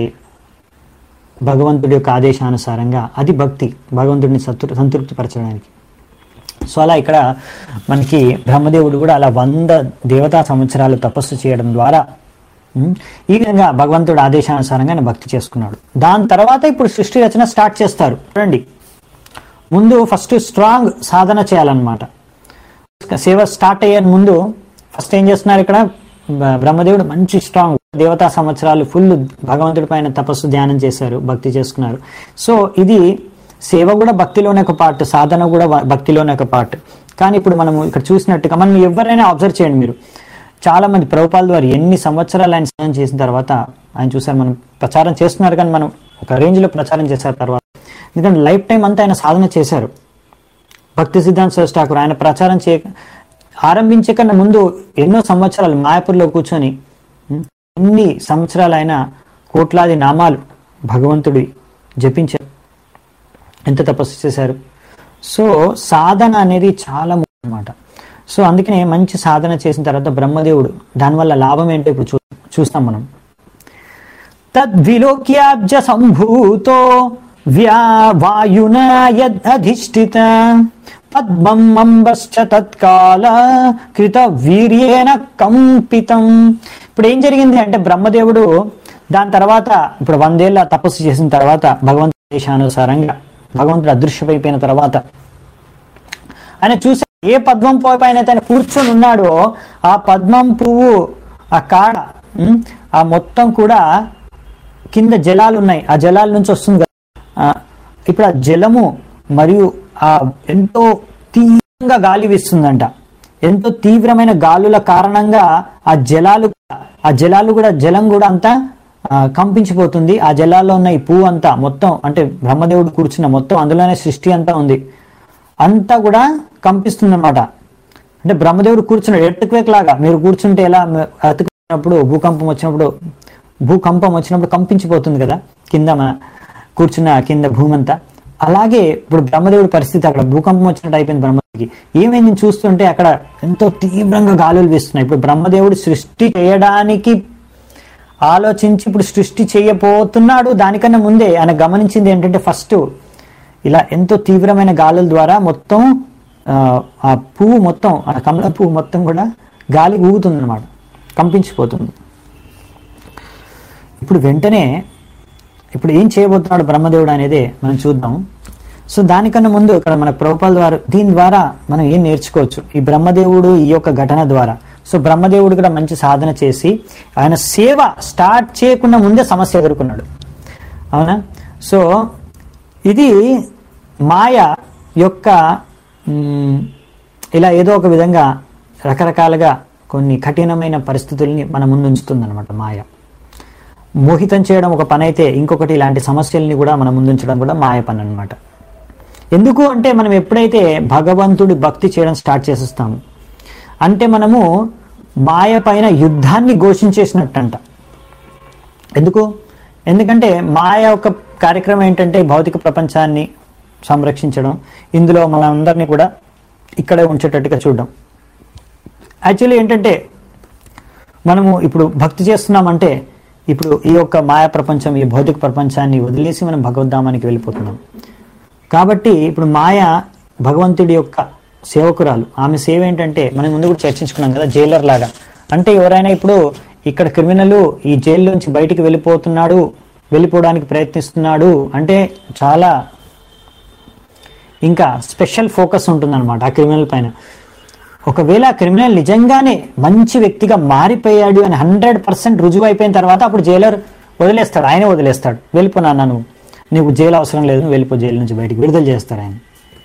భగవంతుడి యొక్క ఆదేశానుసారంగా అది భక్తి భగవంతుడిని సంతృ సంతృప్తిపరచడానికి సో అలా ఇక్కడ మనకి బ్రహ్మదేవుడు కూడా అలా వంద దేవతా సంవత్సరాలు తపస్సు చేయడం ద్వారా ఉమ్, ఈ విధంగా భగవంతుడి ఆదేశానుసారంగా ఆయన భక్తి చేసుకున్నాడు దాని తర్వాత ఇప్పుడు సృష్టి రచన స్టార్ట్ చేస్తారు చూడండి ముందు ఫస్ట్ స్ట్రాంగ్ సాధన చేయాలన్నమాట సేవ స్టార్ట్ అయ్యే ముందు ఫస్ట్ ఏం చేస్తున్నారు ఇక్కడ బ- బ్రహ్మదేవుడు మంచి స్ట్రాంగ్ దేవతా సంవత్సరాలు ఫుల్ భగవంతుడి పైన తపస్సు ధ్యానం చేశారు భక్తి చేసుకున్నారు సో ఇది సేవ కూడా భక్తిలోనే ఒక పార్ట్ సాధన కూడా వ- భక్తిలోనే ఒక పార్ట్ కానీ ఇప్పుడు మనము ఇక్కడ చూసినట్టుగా మనం ఎవరైనా అబ్జర్వ్ చేయండి మీరు చాలా మంది ప్రభుపాల ద్వారా ఎన్ని సంవత్సరాలు ఆయన సాధన చేసిన తర్వాత ఆయన చూసారు మనం ప్రచారం చేస్తున్నారు కానీ మనం ఒక రేంజ్ లో ప్రచారం చేశారు తర్వాత ఎందుకంటే లైఫ్ టైం అంతా ఆయన సాధన చేశారు భక్తి సిద్ధాంత సరస్వతి ఠాకూర్ ఆయన ప్రచారం చేయ ఆరంభించే కన్నా ముందు ఎన్నో సంవత్సరాలు మాయాపూర్లో కూర్చొని ఉం, ఎన్ని సంవత్సరాలు ఆయన కోట్లాది నామాలు భగవంతుడి జపించారు ఎంత తపస్సు చేశారు సో సాధన అనేది చాలా ముఖ్యం అన్నమాట సో అందుకనే మంచి సాధన చేసిన తర్వాత బ్రహ్మదేవుడు దానివల్ల లాభం ఏంటో ఇప్పుడు చూ చూస్తాం మనం తద్విలోక్యాబ్జ సంభూతో వ్యా వాయునా యదధిష్ఠిత పద్మం అంబశ్చ తత్కాల కృత వీర్యేన కంపితం ఇప్పుడు ఏం జరిగింది అంటే బ్రహ్మదేవుడు దాని తర్వాత ఇప్పుడు వందేళ్ల తపస్సు చేసిన తర్వాత భగవంతుడి ఆదేశానుసారంగా భగవంతుడు అదృశ్యమైపోయిన తర్వాత ఆయన చూసా ఏ పద్మం పువ్వు పైన అయితే ఆయన కూర్చొని ఉన్నాడో ఆ పద్మం పువ్వు ఆ కాడ ఉమ్, ఆ మొత్తం కూడా కింద జలాలు ఉన్నాయి ఆ జలాల నుంచి వస్తుంది కదా ఆ, ఇప్పుడు ఆ జలము మరియు ఆ ఎంతో తీవ్రంగా గాలి వీస్తుందంట ఎంతో తీవ్రమైన గాలుల కారణంగా ఆ జలాలు ఆ జలాలు కూడా జలం కూడా అంతా ఆ, కంపించిపోతుంది ఆ జలాల్లో ఉన్న ఈ పువ్వు అంతా మొత్తం అంటే బ్రహ్మదేవుడు కూర్చున్న మొత్తం అందులోనే సృష్టి అంతా ఉంది అంతా కూడా కంపిస్తుంది అనమాట అంటే బ్రహ్మదేవుడు కూర్చున్నాడు ఎర్త్క్వేక్ లాగా మీరు కూర్చుంటే ఎలా అతుకున్నప్పుడు భూకంపం వచ్చినప్పుడు భూకంపం వచ్చినప్పుడు కంపించిపోతుంది కదా కింద మన కూర్చున్న కింద భూమి అంతా అలాగే ఇప్పుడు బ్రహ్మదేవుడి పరిస్థితి అక్కడ భూకంపం వచ్చినట్టు అయిపోయింది బ్రహ్మదేవుడికి ఏమైంది చూస్తుంటే అక్కడ ఎంతో తీవ్రంగా గాలులు వీస్తున్నాయి ఇప్పుడు బ్రహ్మదేవుడు సృష్టి చేయడానికి ఆలోచించి ఇప్పుడు సృష్టి చేయబోతున్నాడు దానికన్నా ముందే ఆయన గమనించింది ఏంటంటే ఫస్ట్ ఇలా ఎంతో తీవ్రమైన గాలుల ద్వారా మొత్తం ఆ, ఆ పువ్వు మొత్తం ఆ కమల పువ్వు మొత్తం కూడా గాలి ఊగుతుంది అనమాట కంపించిపోతుంది ఇప్పుడు వెంటనే ఇప్పుడు ఏం చేయబోతున్నాడు బ్రహ్మదేవుడు అనేది మనం చూద్దాం సో దానికన్నా ముందు ఇక్కడ మన ప్రభుపాల ద్వారా దీని ద్వారా మనం ఏం నేర్చుకోవచ్చు ఈ బ్రహ్మదేవుడు ఈ యొక్క ఘటన ద్వారా సో బ్రహ్మదేవుడు కూడా మంచి సాధన చేసి ఆయన సేవ స్టార్ట్ చేయకుండా ముందే సమస్య ఎదుర్కొన్నాడు అవునా సో ఇది మాయ యొక్క మ్, ఇలా ఏదో ఒక విధంగా రకరకాలుగా కొన్ని కఠినమైన పరిస్థితుల్ని మన ముందు ఉంచుతుందన్నమాట మాయ మోహితం చేయడం ఒక పని అయితే ఇంకొకటి ఇలాంటి సమస్యల్ని కూడా మన ముందుంచడం కూడా మాయ పని అనమాట ఎందుకు అంటే మనం ఎప్పుడైతే భగవంతుడి భక్తి చేయడం స్టార్ట్ చేసేస్తాము అంటే మనము మాయ పైన యుద్ధాన్ని ఘోషించేసినట్టంట ఎందుకు ఎందుకంటే మాయ యొక్క కార్యక్రమం ఏంటంటే భౌతిక ప్రపంచాన్ని సంరక్షించడం ఇందులో మనందరినీ కూడా ఇక్కడే ఉంచేటట్టుగా చూడడం యాక్చువల్లీ ఏంటంటే మనము ఇప్పుడు భక్తి చేస్తున్నామంటే ఇప్పుడు ఈ యొక్క మాయా ప్రపంచం ఈ భౌతిక ప్రపంచాన్ని వదిలేసి మనం భగవద్ధామానికి వెళ్ళిపోతున్నాం కాబట్టి ఇప్పుడు మాయ భగవంతుడి యొక్క సేవకురాలు ఆమె సేవ ఏంటంటే మనం ముందు కూడా చర్చించుకున్నాం కదా జైలర్ లాగా అంటే ఎవరైనా ఇప్పుడు ఇక్కడ క్రిమినల్ ఈ జైల్లోంచి బయటికి వెళ్ళిపోతున్నాడు వెళ్ళిపోవడానికి ప్రయత్నిస్తున్నాడు అంటే చాలా ఇంకా స్పెషల్ ఫోకస్ ఉంటుందన్నమాట ఆ క్రిమినల్ పైన ఒకవేళ ఆ క్రిమినల్ నిజంగానే మంచి వ్యక్తిగా మారిపోయాడు అని హండ్రెడ్ పర్సెంట్ రుజువు అయిపోయిన తర్వాత అప్పుడు జైలర్ వదిలేస్తాడు ఆయనే వదిలేస్తాడు వెళ్ళిపోనా నువ్వు నీకు జైలు అవసరం లేదు నువ్వు వెళ్ళిపో జైలు నుంచి బయటికి విడుదల చేస్తాడు ఆయన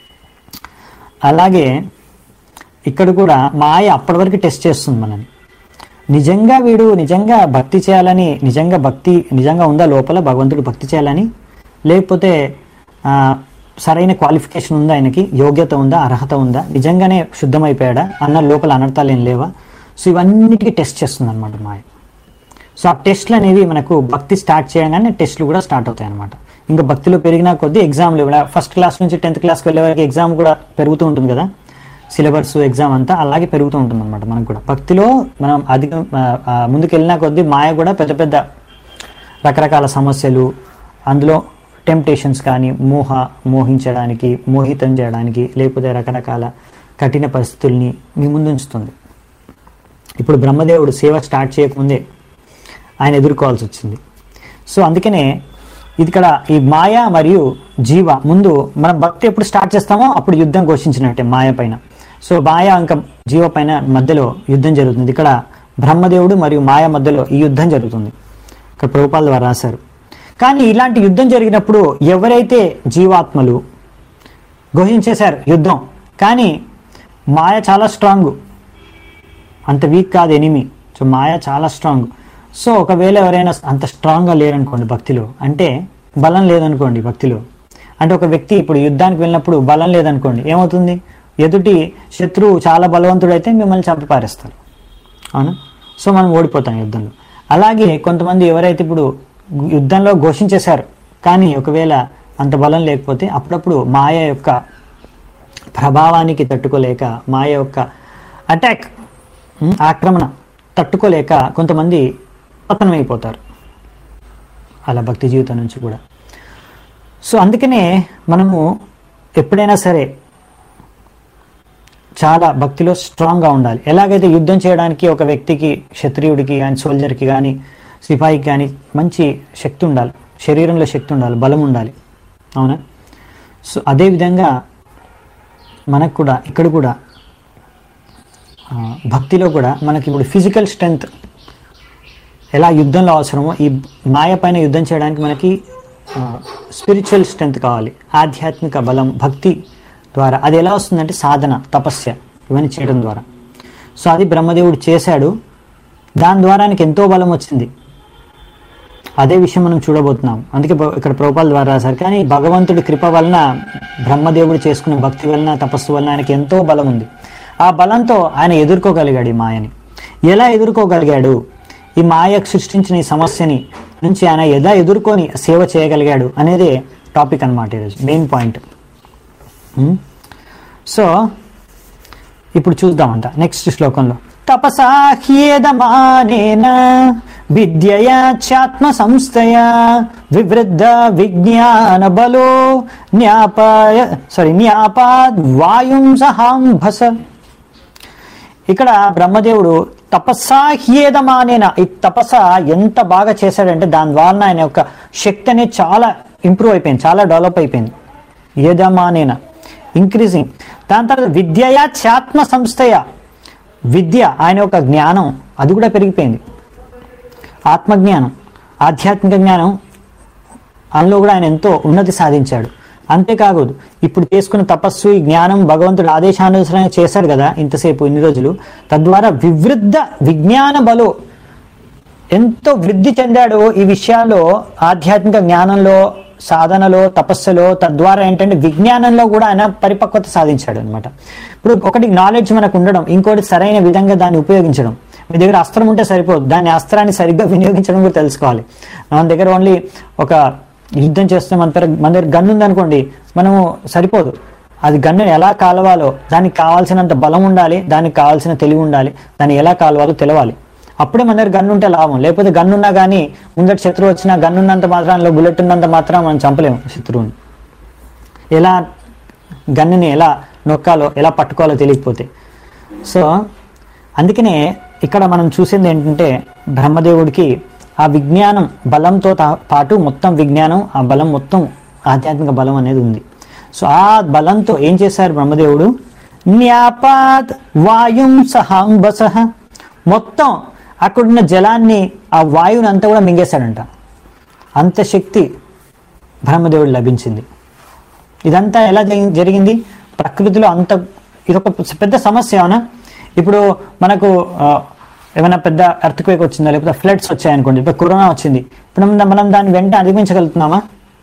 అలాగే ఇక్కడ కూడా మాయ అప్పటి వరకు టెస్ట్ చేస్తుంది మనని నిజంగా వీడు నిజంగా భక్తి చేయాలని నిజంగా భక్తి నిజంగా ఉందా లోపల భగవంతుడు భక్తి చేయాలని లేకపోతే ఆ, సరైన క్వాలిఫికేషన్ ఉందా ఆయనకి యోగ్యత ఉందా అర్హత ఉందా నిజంగానే శుద్ధమైపోయాడా అన్న లోపల అనర్థాలు ఏం లేవా సో ఇవన్నిటికీ టెస్ట్ చేస్తుంది అనమాట మాయ సో ఆ టెస్ట్లు అనేవి మనకు భక్తి స్టార్ట్ చేయగానే టెస్ట్లు కూడా స్టార్ట్ అవుతాయి అనమాట ఇంకా భక్తిలో పెరిగిన కొద్దీ ఎగ్జామ్లు కూడా ఫస్ట్ క్లాస్ నుంచి టెన్త్ క్లాస్కి వెళ్ళే వరకు ఎగ్జామ్ కూడా పెరుగుతూ ఉంటుంది కదా సిలబస్ ఎగ్జామ్ అంతా అలాగే పెరుగుతూ ఉంటుంది అనమాట మనకు కూడా భక్తిలో మనం అధిక ఆ, ఆ, ముందుకు వెళ్ళిన కొద్దీ మాయ కూడా పెద్ద పెద్ద రకరకాల సమస్యలు అందులో టెంప్టేషన్స్ కానీ మోహ మోహించడానికి మోహితం చేయడానికి లేకపోతే రకరకాల కఠిన పరిస్థితుల్ని మీ ముందు ఉంచుతుంది ఇప్పుడు బ్రహ్మదేవుడు సేవ స్టార్ట్ చేయకముందే ఆయన ఎదుర్కోవాల్సి వచ్చింది సో అందుకనే ఇది ఇక్కడ ఈ మాయ మరియు జీవ ముందు మనం భక్తి ఎప్పుడు స్టార్ట్ చేస్తామో అప్పుడు యుద్ధం ఘోషించినట్టే మాయ పైన సో మాయ ఇంకా జీవ పైన మధ్యలో యుద్ధం జరుగుతుంది ఇక్కడ బ్రహ్మదేవుడు మరియు మాయ మధ్యలో ఈ యుద్ధం జరుగుతుంది ఇక్కడ ప్రభుపాల ద్వారా రాశారు కానీ ఇలాంటి యుద్ధం జరిగినప్పుడు ఎవరైతే జీవాత్మలు ఘోషించేశారు యుద్ధం కానీ మాయ చాలా స్ట్రాంగ్ అంత వీక్ కాదు ఎనిమి సో మాయ చాలా స్ట్రాంగ్ సో ఒకవేళ ఎవరైనా అంత స్ట్రాంగ్గా లేరనుకోండి భక్తిలో అంటే బలం లేదనుకోండి భక్తిలో అంటే ఒక వ్యక్తి ఇప్పుడు యుద్ధానికి వెళ్ళినప్పుడు బలం లేదనుకోండి ఏమవుతుంది ఎదుటి శత్రువు చాలా బలవంతుడైతే మిమ్మల్ని చంపి పారేస్తారు అవునా సో మనం ఓడిపోతాం యుద్ధంలో అలాగే కొంతమంది ఎవరైతే ఇప్పుడు యుద్ధంలో ఘోషించేశారు కానీ ఒకవేళ అంత బలం లేకపోతే అప్పుడప్పుడు మాయ యొక్క ప్రభావానికి తట్టుకోలేక మాయ యొక్క అటాక్ ఉమ్, ఆక్రమణ తట్టుకోలేక కొంతమంది పతనమైపోతారు అలా భక్తి జీవితం నుంచి కూడా సో అందుకనే మనము ఎప్పుడైనా సరే చాలా భక్తిలో స్ట్రాంగ్గా ఉండాలి ఎలాగైతే యుద్ధం చేయడానికి ఒక వ్యక్తికి క్షత్రియుడికి కానీ సోల్జర్కి కానీ సిపాయికి కానీ మంచి శక్తి ఉండాలి శరీరంలో శక్తి ఉండాలి బలం ఉండాలి అవునా సో అదేవిధంగా మనకు కూడా ఇక్కడ కూడా ఆ, భక్తిలో కూడా మనకి ఇప్పుడు ఫిజికల్ స్ట్రెంగ్త్ ఎలా యుద్ధంలో అవసరమో ఈ మాయ పైన యుద్ధం చేయడానికి మనకి స్పిరిచువల్ స్ట్రెంగ్త్ కావాలి ఆధ్యాత్మిక బలం భక్తి ద్వారా అది ఎలా వస్తుందంటే సాధన తపస్య ఇవన్నీ చేయడం ద్వారా సో అది బ్రహ్మదేవుడు చేశాడు దాని ద్వారా ఆయనకి ఎంతో బలం వచ్చింది అదే విషయం మనం చూడబోతున్నాం అందుకే ప్ర- ఇక్కడ ప్రభుపాల ద్వారా రాశారు కానీ భగవంతుడి కృప వలన బ్రహ్మదేవుడు చేసుకున్న భక్తి వలన తపస్సు వలన ఆయనకి ఎంతో బలం ఉంది ఆ బలంతో ఆయన ఎదుర్కోగలిగాడు ఈ మాయని ఎలా ఎదుర్కోగలిగాడు ఈ మాయ సృష్టించిన ఈ సమస్యని నుంచి ఆయన ఎలా ఎదుర్కొని సేవ చేయగలిగాడు అనేదే టాపిక్ అనమాట ఈరోజు మెయిన్ పాయింట్ ఉమ్. సో ఇప్పుడు చూద్దామంట నెక్స్ట్ శ్లోకంలో తపసా హ్యేదమానేన విద్యయా చాత్మ సంస్థయ వివృద్ధ విజ్ఞాన బలో న్యాపాయ సారీ న్యాపాద్ వాయుం సహాంభస ఇక్కడ బ్రహ్మదేవుడు తపస్సా హ్యేదమానేన ఈ తపస్స ఎంత బాగా చేశాడంటే దాని ద్వారా ఆయన యొక్క శక్తి అనేది చాలా ఇంప్రూవ్ అయిపోయింది చాలా డెవలప్ అయిపోయింది ఏదమానేన ఇంక్రీజింగ్ దాని తర్వాత విద్యయా చాత్మ సంస్థయ విద్య ఆయన యొక్క జ్ఞానం అది కూడా పెరిగిపోయింది ఆత్మజ్ఞానం ఆధ్యాత్మిక జ్ఞానం అందులో కూడా ఆయన ఎంతో ఉన్నతి సాధించాడు అంతేకాదు ఇప్పుడు చేసుకున్న తపస్సు ఈ జ్ఞానం భగవంతుడు ఆదేశానుసరంగా చేశాడు కదా ఇంతసేపు ఇన్ని రోజులు తద్వారా వివృద్ధ విజ్ఞాన బలో ఎంతో వృద్ధి చెందాడు ఈ విషయాల్లో ఆధ్యాత్మిక జ్ఞానంలో సాధనలో తపస్సులో తద్వారా ఏంటంటే విజ్ఞానంలో కూడా ఆయన పరిపక్వత సాధించాడు అనమాట ఇప్పుడు ఒకటి నాలెడ్జ్ మనకు ఉండడం ఇంకోటి సరైన విధంగా దాన్ని ఉపయోగించడం మీ దగ్గర అస్త్రం ఉంటే సరిపోదు దాన్ని అస్త్రాన్ని సరిగ్గా వినియోగించడం కూడా తెలుసుకోవాలి మన దగ్గర ఓన్లీ ఒక యుద్ధం చేస్తే మన దగ్గర మన దగ్గర గన్ ఉందనుకోండి మనము సరిపోదు అది గన్నుని ఎలా కాలవాలో దానికి కావాల్సినంత బలం ఉండాలి దానికి కావాల్సిన తెలివి ఉండాలి దాన్ని ఎలా కాలవాలో తెలవాలి అప్పుడే మన దగ్గర గన్ను ఉంటే లాభం లేకపోతే గన్ను ఉన్నా కానీ ముందటి శత్రువు వచ్చినా గన్ను ఉన్నంత మాత్రంలో బుల్లెట్ ఉన్నంత మాత్రం మనం చంపలేము శత్రువుని ఎలా గన్నుని ఎలా నొక్కాలో ఎలా పట్టుకోవాలో తెలియకపోతే సో అందుకనే ఇక్కడ మనం చూసింది ఏంటంటే బ్రహ్మదేవుడికి ఆ విజ్ఞానం బలంతో తా- పాటు మొత్తం విజ్ఞానం ఆ బలం మొత్తం ఆధ్యాత్మిక బలం అనేది ఉంది సో ఆ బలంతో ఏం చేశారు బ్రహ్మదేవుడు న్యాపాత్ వాయుం సహాంబస మొత్తం అక్కడున్న జలాన్ని ఆ వాయువుని అంతా కూడా మింగేశాడంట అంత శక్తి బ్రహ్మదేవుడు లభించింది ఇదంతా ఎలా జరి- జరిగింది ప్రకృతిలో అంత ఇదొక పెద్ద సమస్య అవునా ఇప్పుడు మనకు ఆ, ఏమైనా పెద్ద ఎర్త్క్వేక్ వచ్చిందా లేకపోతే ఫ్లడ్స్ వచ్చాయనుకోండి ఇప్పుడు కరోనా వచ్చింది ఇప్పుడు మనం- మనం దాన్ని వెంటనే అధిగమించగలుగుతున్నామా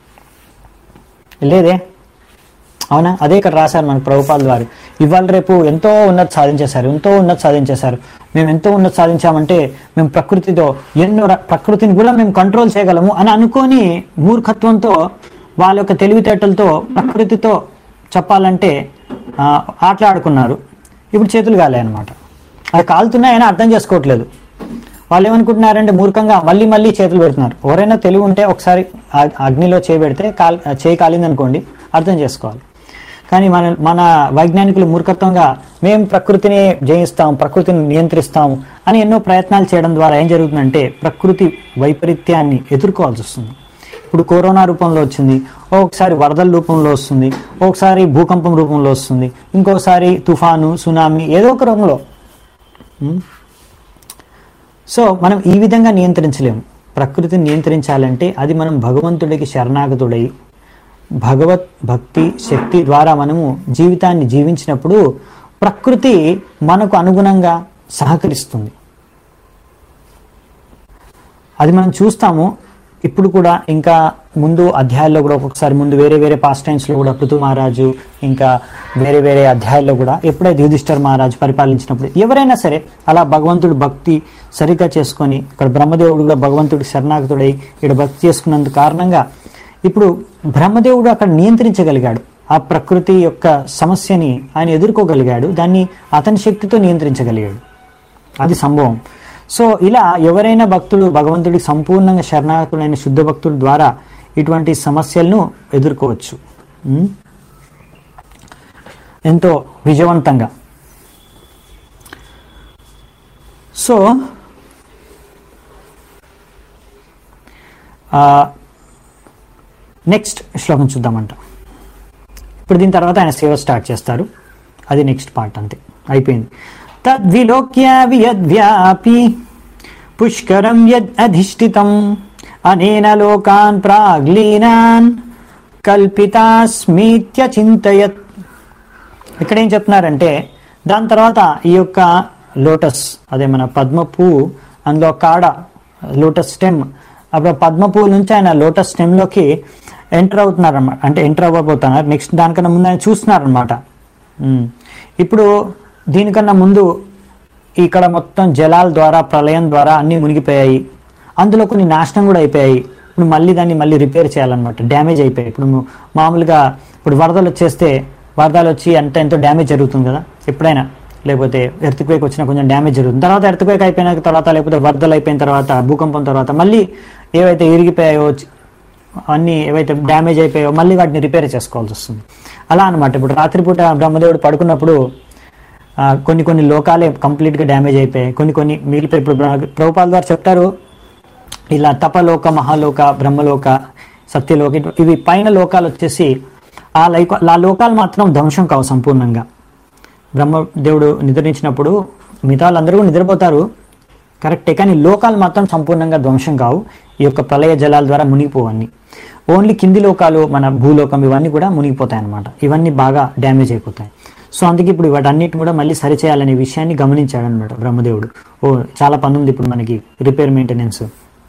లేదే అవునా అదే ఇక్కడ రాశారు మన ప్రభుపాల్ వారు ఇవాళ రేపు ఎంతో ఉన్నతి సాధించేశారు ఎంతో ఉన్నతి సాధించేశారు మేము ఎంతో ఉన్నతి సాధించామంటే మేము ప్రకృతితో ఎన్నో ర- ప్రకృతిని కూడా మేము కంట్రోల్ చేయగలము అని అనుకొని మూర్ఖత్వంతో వాళ్ళ యొక్క తెలివితేటలతో ప్రకృతితో చెప్పాలంటే ఆ, ఆటలాడుకున్నారు ఇప్పుడు చేతులు కాలే అనమాట అది కాలుతున్నాయని అర్థం చేసుకోవట్లేదు వాళ్ళు ఏమనుకుంటున్నారంటే మూర్ఖంగా మళ్ళీ మళ్ళీ చేతులు పెడుతున్నారు ఎవరైనా తెలివి ఉంటే ఒకసారి ఆ- అగ్నిలో చేయి పెడితే కాల్ చేయి కాలింది అనుకోండి అర్థం చేసుకోవాలి కానీ మన మన వైజ్ఞానికులు మూర్ఖత్వంగా మేము ప్రకృతిని జయిస్తాం ప్రకృతిని నియంత్రిస్తాం అని ఎన్నో ప్రయత్నాలు చేయడం ద్వారా ఏం జరుగుతుందంటే ప్రకృతి వైపరీత్యాన్ని ఎదుర్కోవాల్సి వస్తుంది ఇప్పుడు కరోనా రూపంలో వచ్చింది ఒకసారి వరదల రూపంలో వస్తుంది ఒకసారి భూకంపం రూపంలో వస్తుంది ఇంకోసారి తుఫాను సునామీ ఏదో ఒక రూపంలో ఉమ్. సో మనం ఈ విధంగా నియంత్రించలేము ప్రకృతిని నియంత్రించాలంటే అది మనం భగవంతుడికి శరణాగతుడై భగవత్ భక్తి శక్తి ద్వారా మనము జీవితాన్ని జీవించినప్పుడు ప్రకృతి మనకు అనుగుణంగా సహకరిస్తుంది అది మనం చూస్తాము ఇప్పుడు కూడా ఇంకా ముందు అధ్యాయాల్లో కూడా ఒక్కొక్కసారి ముందు వేరే వేరే పాస్ట్ టైమ్స్లో కూడా పృథు మహారాజు ఇంకా వేరే వేరే అధ్యాయాల్లో కూడా ఎప్పుడైతే యుధిష్ఠర్ మహారాజు పరిపాలించినప్పుడు ఎవరైనా సరే అలా భగవంతుడు భక్తి సరిగ్గా చేసుకొని ఇక్కడ బ్రహ్మదేవుడు కూడా భగవంతుడు శరణాగతుడై ఇక్కడ భక్తి చేసుకున్నందుకు కారణంగా ఇప్పుడు బ్రహ్మదేవుడు అక్కడ నియంత్రించగలిగాడు ఆ ప్రకృతి యొక్క సమస్యని ఆయన ఎదుర్కోగలిగాడు దాన్ని అతని శక్తితో నియంత్రించగలిగాడు అది సంభవం సో ఇలా ఎవరైనా భక్తుడు భగవంతుడికి సంపూర్ణంగా శరణాగతుడైన శుద్ధ భక్తుల ద్వారా ఇటువంటి సమస్యలను ఎదుర్కోవచ్చు ఉమ్. ఎంతో విజయవంతంగా సో నెక్స్ట్ శ్లోకం చూద్దామంట ఇప్పుడు దీని తర్వాత ఆయన సేవ స్టార్ట్ చేస్తారు అది నెక్స్ట్ పార్ట్ అంతే అయిపోయింది తద్విలోక్య వియద్వ్యాపి పుష్కరం యద్ అధిష్ఠితం అనేన లోకాన్ ప్రాగ్లీనాన్ కల్పితాస్మీత్య చింతయత్ ఇక్కడ ఏం చెప్తున్నారంటే దాని తర్వాత ఈ యొక్క లోటస్ అదే మన పద్మ పువ్వు అందులో కాడ లోటస్ స్టెమ్ అప్పుడు పద్మ పువ్వు నుంచి ఆయన లోటస్ స్టెమ్లోకి ఎంటర్ అవుతున్నారు అనమాట అంటే ఎంటర్ అవ్వబోతున్నారు నెక్స్ట్ దానికన్నా ముందు ఆయన చూస్తున్నారు అనమాట ఇప్పుడు దీనికన్నా ముందు ఇక్కడ మొత్తం జలాల ద్వారా ప్రళయం ద్వారా అన్నీ మునిగిపోయాయి అందులో కొన్ని నాశనం కూడా అయిపోయాయి ఇప్పుడు మళ్ళీ దాన్ని మళ్ళీ రిపేర్ చేయాలన్నమాట డ్యామేజ్ అయిపోయాయి ఇప్పుడు ము- మామూలుగా ఇప్పుడు వరదలు వచ్చేస్తే వరదలు వచ్చి అంత ఎంతో డ్యామేజ్ జరుగుతుంది కదా ఎప్పుడైనా లేకపోతే ఎర్త్క్వేక్ వచ్చినా కొంచెం డ్యామేజ్ జరుగుతుంది తర్వాత ఎర్త్క్వేక్ అయిపోయిన తర్వాత లేకపోతే వరదలు అయిపోయిన తర్వాత భూకంపం తర్వాత మళ్ళీ ఏవైతే ఇరిగిపోయాయో చి- అన్నీ ఏవైతే డ్యామేజ్ అయిపోయాయో మళ్ళీ వాటిని రిపేర్ చేసుకోవాల్సి వస్తుంది అలా అనమాట ఇప్పుడు రాత్రిపూట బ్రహ్మదేవుడు పడుకున్నప్పుడు ఆ, కొన్ని కొన్ని లోకాలే కంప్లీట్గా డ్యామేజ్ అయిపోయాయి కొన్ని కొన్ని మిగిలిపోయి ఇప్పుడు బ్ర- ప్రభుపాల్ గారు చెప్తారు ఇలా తపలోక మహాలోక బ్రహ్మలోక సత్యలోక ఇటు- ఇవి పైన లోకాలు వచ్చేసి ఆ లైక ఆ లోకాలు మాత్రం ధ్వంసం కావు సంపూర్ణంగా బ్రహ్మదేవుడు నిద్రించినప్పుడు మిగతా వాళ్ళందరూ కూడా నిద్రపోతారు కరెక్టే కానీ లోకాలు మాత్రం సంపూర్ణంగా ధ్వంసం కావు ఈ యొక్క ప్రళయ జలాల ద్వారా మునిగిపోవన్నీ ఓన్లీ కింది లోకాలు మన భూలోకం ఇవన్నీ కూడా మునిగిపోతాయి అన్నమాట ఇవన్నీ బాగా డ్యామేజ్ అయిపోతాయి సో అందుకే ఇప్పుడు వాటన్నిటిని కూడా మళ్ళీ సరిచేయాలనే విషయాన్ని గమనించాడనమాట బ్రహ్మదేవుడు ఓ చాలా పని ఉంది ఇప్పుడు మనకి రిపేర్ మెయింటెనెన్స్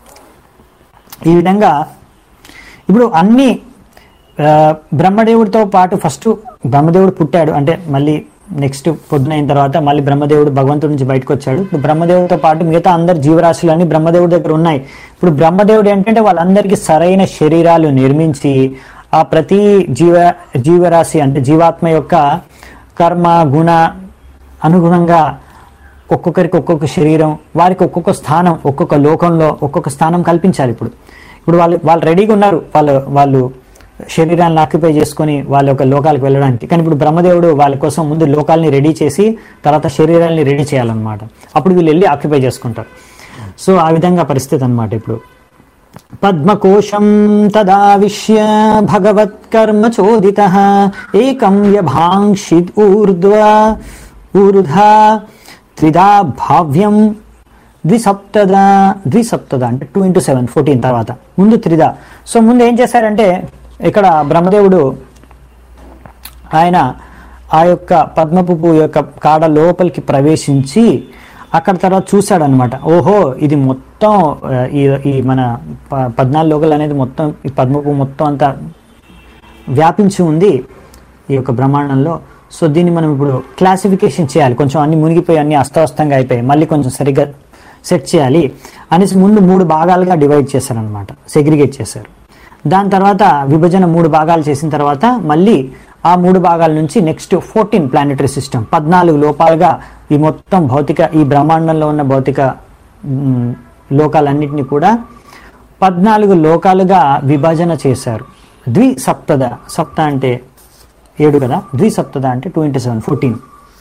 ఈ విధంగా ఇప్పుడు అన్ని ఆ, బ్రహ్మదేవుడితో పాటు ఫస్ట్ బ్రహ్మదేవుడు పుట్టాడు అంటే మళ్ళీ నెక్స్ట్ పొద్దున అయిన తర్వాత మళ్ళీ బ్రహ్మదేవుడు భగవంతుడి నుంచి బయటకు వచ్చాడు ఇప్పుడు బ్రహ్మదేవుడితో పాటు మిగతా అందరు జీవరాశులన్నీ బ్రహ్మదేవుడి దగ్గర ఉన్నాయి ఇప్పుడు బ్రహ్మదేవుడు ఏంటంటే వాళ్ళందరికీ సరైన శరీరాలు నిర్మించి ఆ ప్రతి జీవ జీవరాశి అంటే జీవాత్మ యొక్క కర్మ గుణ అనుగుణంగా ఒక్కొక్కరికి ఒక్కొక్క శరీరం వారికి ఒక్కొక్క స్థానం ఒక్కొక్క లోకంలో ఒక్కొక్క స్థానం కల్పించాలి ఇప్పుడు ఇప్పుడు వాళ్ళు వాళ్ళు రెడీగా ఉన్నారు వాళ్ళు వాళ్ళు శరీరాన్ని ఆక్యుపై చేసుకొని వాళ్ళ యొక్క లోకాలకు వెళ్ళడానికి కానీ ఇప్పుడు బ్రహ్మదేవుడు వాళ్ళ కోసం ముందు లోకాలని రెడీ చేసి తర్వాత శరీరాన్ని రెడీ చేయాలన్నమాట అప్పుడు వీళ్ళు వెళ్ళి ఆక్యుపై చేసుకుంటారు సో ఆ విధంగా పరిస్థితి అన్నమాట ఇప్పుడు పద్మకోశం తదావిశ్య భగవత్కర్మ చోదిత ఏకం యభాంక్షిద్ ఊర్ధ్వ ఊర్ధా త్రిదా భావ్యం ద్విసప్తద ద్విసప్తద అంటే టూ ఇంటూ సెవెన్ ఫోర్టీన్ తర్వాత ముందు త్రిద సో ముందు ఏం చేశారంటే ఇక్కడ బ్రహ్మదేవుడు ఆయన ఆ యొక్క పద్మపు పువ్వు యొక్క కాడ లోపలికి ప్రవేశించి అక్కడ తర్వాత చూశాడనమాట ఓహో ఇది మొత్తం ఆ, ఈ ఈ మన ప- పద్నాలుగు లోకలు అనేది మొత్తం ఈ పద్మపు మొత్తం అంతా వ్యాపించి ఉంది ఈ యొక్క బ్రహ్మాండంలో సో దీన్ని మనం ఇప్పుడు క్లాసిఫికేషన్ చేయాలి కొంచెం అన్ని మునిగిపోయి అన్ని అస్తవ్యస్తంగా అయిపోయి మళ్ళీ కొంచెం సరిగ్గా సెట్ చేయాలి అనేసి ముందు మూడు భాగాలుగా డివైడ్ చేశారనమాట సెగ్రిగేట్ చేశారు దాని తర్వాత విభజన మూడు భాగాలు చేసిన తర్వాత మళ్ళీ ఆ మూడు భాగాల నుంచి నెక్స్ట్ ఫోర్టీన్ ప్లానెటరీ సిస్టమ్ పద్నాలుగు లోపాలుగా ఈ మొత్తం భౌతిక ఈ బ్రహ్మాండంలో ఉన్న భౌతిక మ్, లోకాలన్నింటినీ కూడా పద్నాలుగు లోకాలుగా విభజన చేశారు ద్వి సప్తద సప్త అంటే ఏడు కదా ద్వి సప్తద అంటే టూ ఇంటూ సెవెన్ ఫోర్టీన్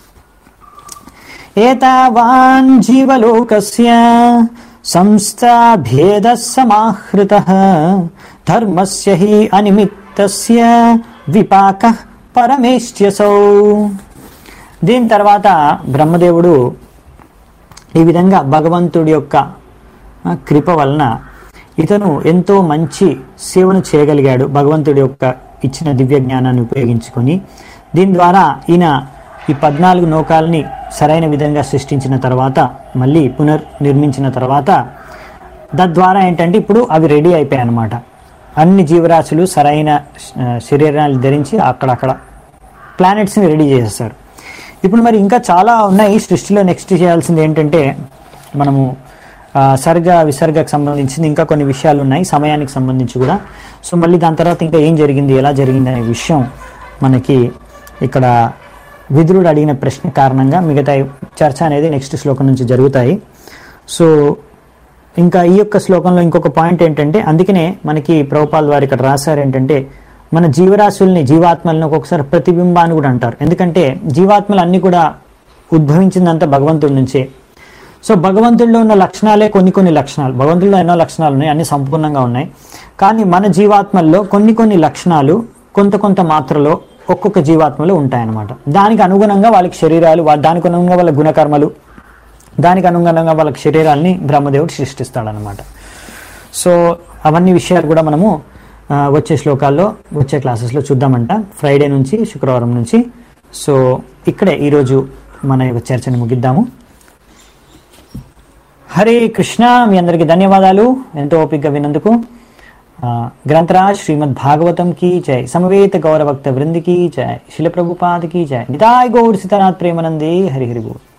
ఏతావాన్ జీవలోకస్య సంస్థాభేద సమాహృత ధర్మస్య హి అనిమిత్తస్య విపాక పరమేష్ట్యసౌ దీని తర్వాత బ్రహ్మదేవుడు ఈ విధంగా భగవంతుడి యొక్క ఆ, కృప వలన ఇతను ఎంతో మంచి సేవను చేయగలిగాడు భగవంతుడి యొక్క ఇచ్చిన దివ్య జ్ఞానాన్ని ఉపయోగించుకొని దీని ద్వారా ఈయన ఈ పద్నాలుగు నౌకాలని సరైన విధంగా సృష్టించిన తర్వాత మళ్ళీ పునర్నిర్మించిన తర్వాత తద్వారా ఏంటంటే ఇప్పుడు అవి రెడీ అయిపోయాయి అన్నమాట అన్ని జీవరాశులు సరైన ఆ, శరీరాలు ధరించి అక్కడక్కడ ప్లానెట్స్ని రెడీ చేసేస్తారు ఇప్పుడు మరి ఇంకా చాలా ఉన్నాయి సృష్టిలో నెక్స్ట్ చేయాల్సింది ఏంటంటే మనము ఆ, సర్గ విసర్గకు సంబంధించింది ఇంకా కొన్ని విషయాలు ఉన్నాయి సమయానికి సంబంధించి కూడా సో మళ్ళీ దాని తర్వాత ఇంకా ఏం జరిగింది ఎలా జరిగింది అనే విషయం మనకి ఇక్కడ విదురుడు అడిగిన ప్రశ్న కారణంగా మిగతా చర్చ అనేది నెక్స్ట్ శ్లోకం నుంచి జరుగుతాయి సో ఇంకా ఈ యొక్క శ్లోకంలో ఇంకొక పాయింట్ ఏంటంటే అందుకనే మనకి ప్రభుపాల్ వారు ఇక్కడ రాశారు ఏంటంటే మన జీవరాశుల్ని జీవాత్మల్ని ఒక్కొక్కసారి ప్రతిబింబాన్ని కూడా అంటారు ఎందుకంటే జీవాత్మలు అన్ని కూడా ఉద్భవించిందంతా భగవంతుడి నుంచే సో భగవంతుడిలో ఉన్న లక్షణాలే కొన్ని కొన్ని లక్షణాలు భగవంతుడిలో ఎన్నో లక్షణాలు ఉన్నాయి అన్ని సంపూర్ణంగా ఉన్నాయి కానీ మన జీవాత్మల్లో కొన్ని కొన్ని లక్షణాలు కొంత కొంత మాత్రలో ఒక్కొక్క జీవాత్మలో ఉంటాయన్నమాట దానికి అనుగుణంగా వాళ్ళకి శరీరాలు వా- దానికి అనుగుణంగా వాళ్ళ గుణకర్మలు దానికి అనుగుణంగా వాళ్ళకి శరీరాల్ని బ్రహ్మదేవుడు సృష్టిస్తాడనమాట సో అవన్నీ విషయాలు కూడా మనము ఆ, వచ్చే శ్లోకాల్లో వచ్చే క్లాసెస్లో చూద్దామంట ఫ్రైడే నుంచి శుక్రవారం నుంచి సో ఇక్కడే ఈరోజు మన యొక్క చర్చని ముగిద్దాము హరే కృష్ణ మీ అందరికీ ధన్యవాదాలు ఎంతో ఓపికగా విన్నందుకు ఆ, గ్రంథరాజ్ శ్రీమద్ భాగవతం की जय समवेत गौरभक्त वृंद की जय शिल प्रभुपाद की जय निताय गौर सीतानाथ प्रेमानंदे हरि हरि बोल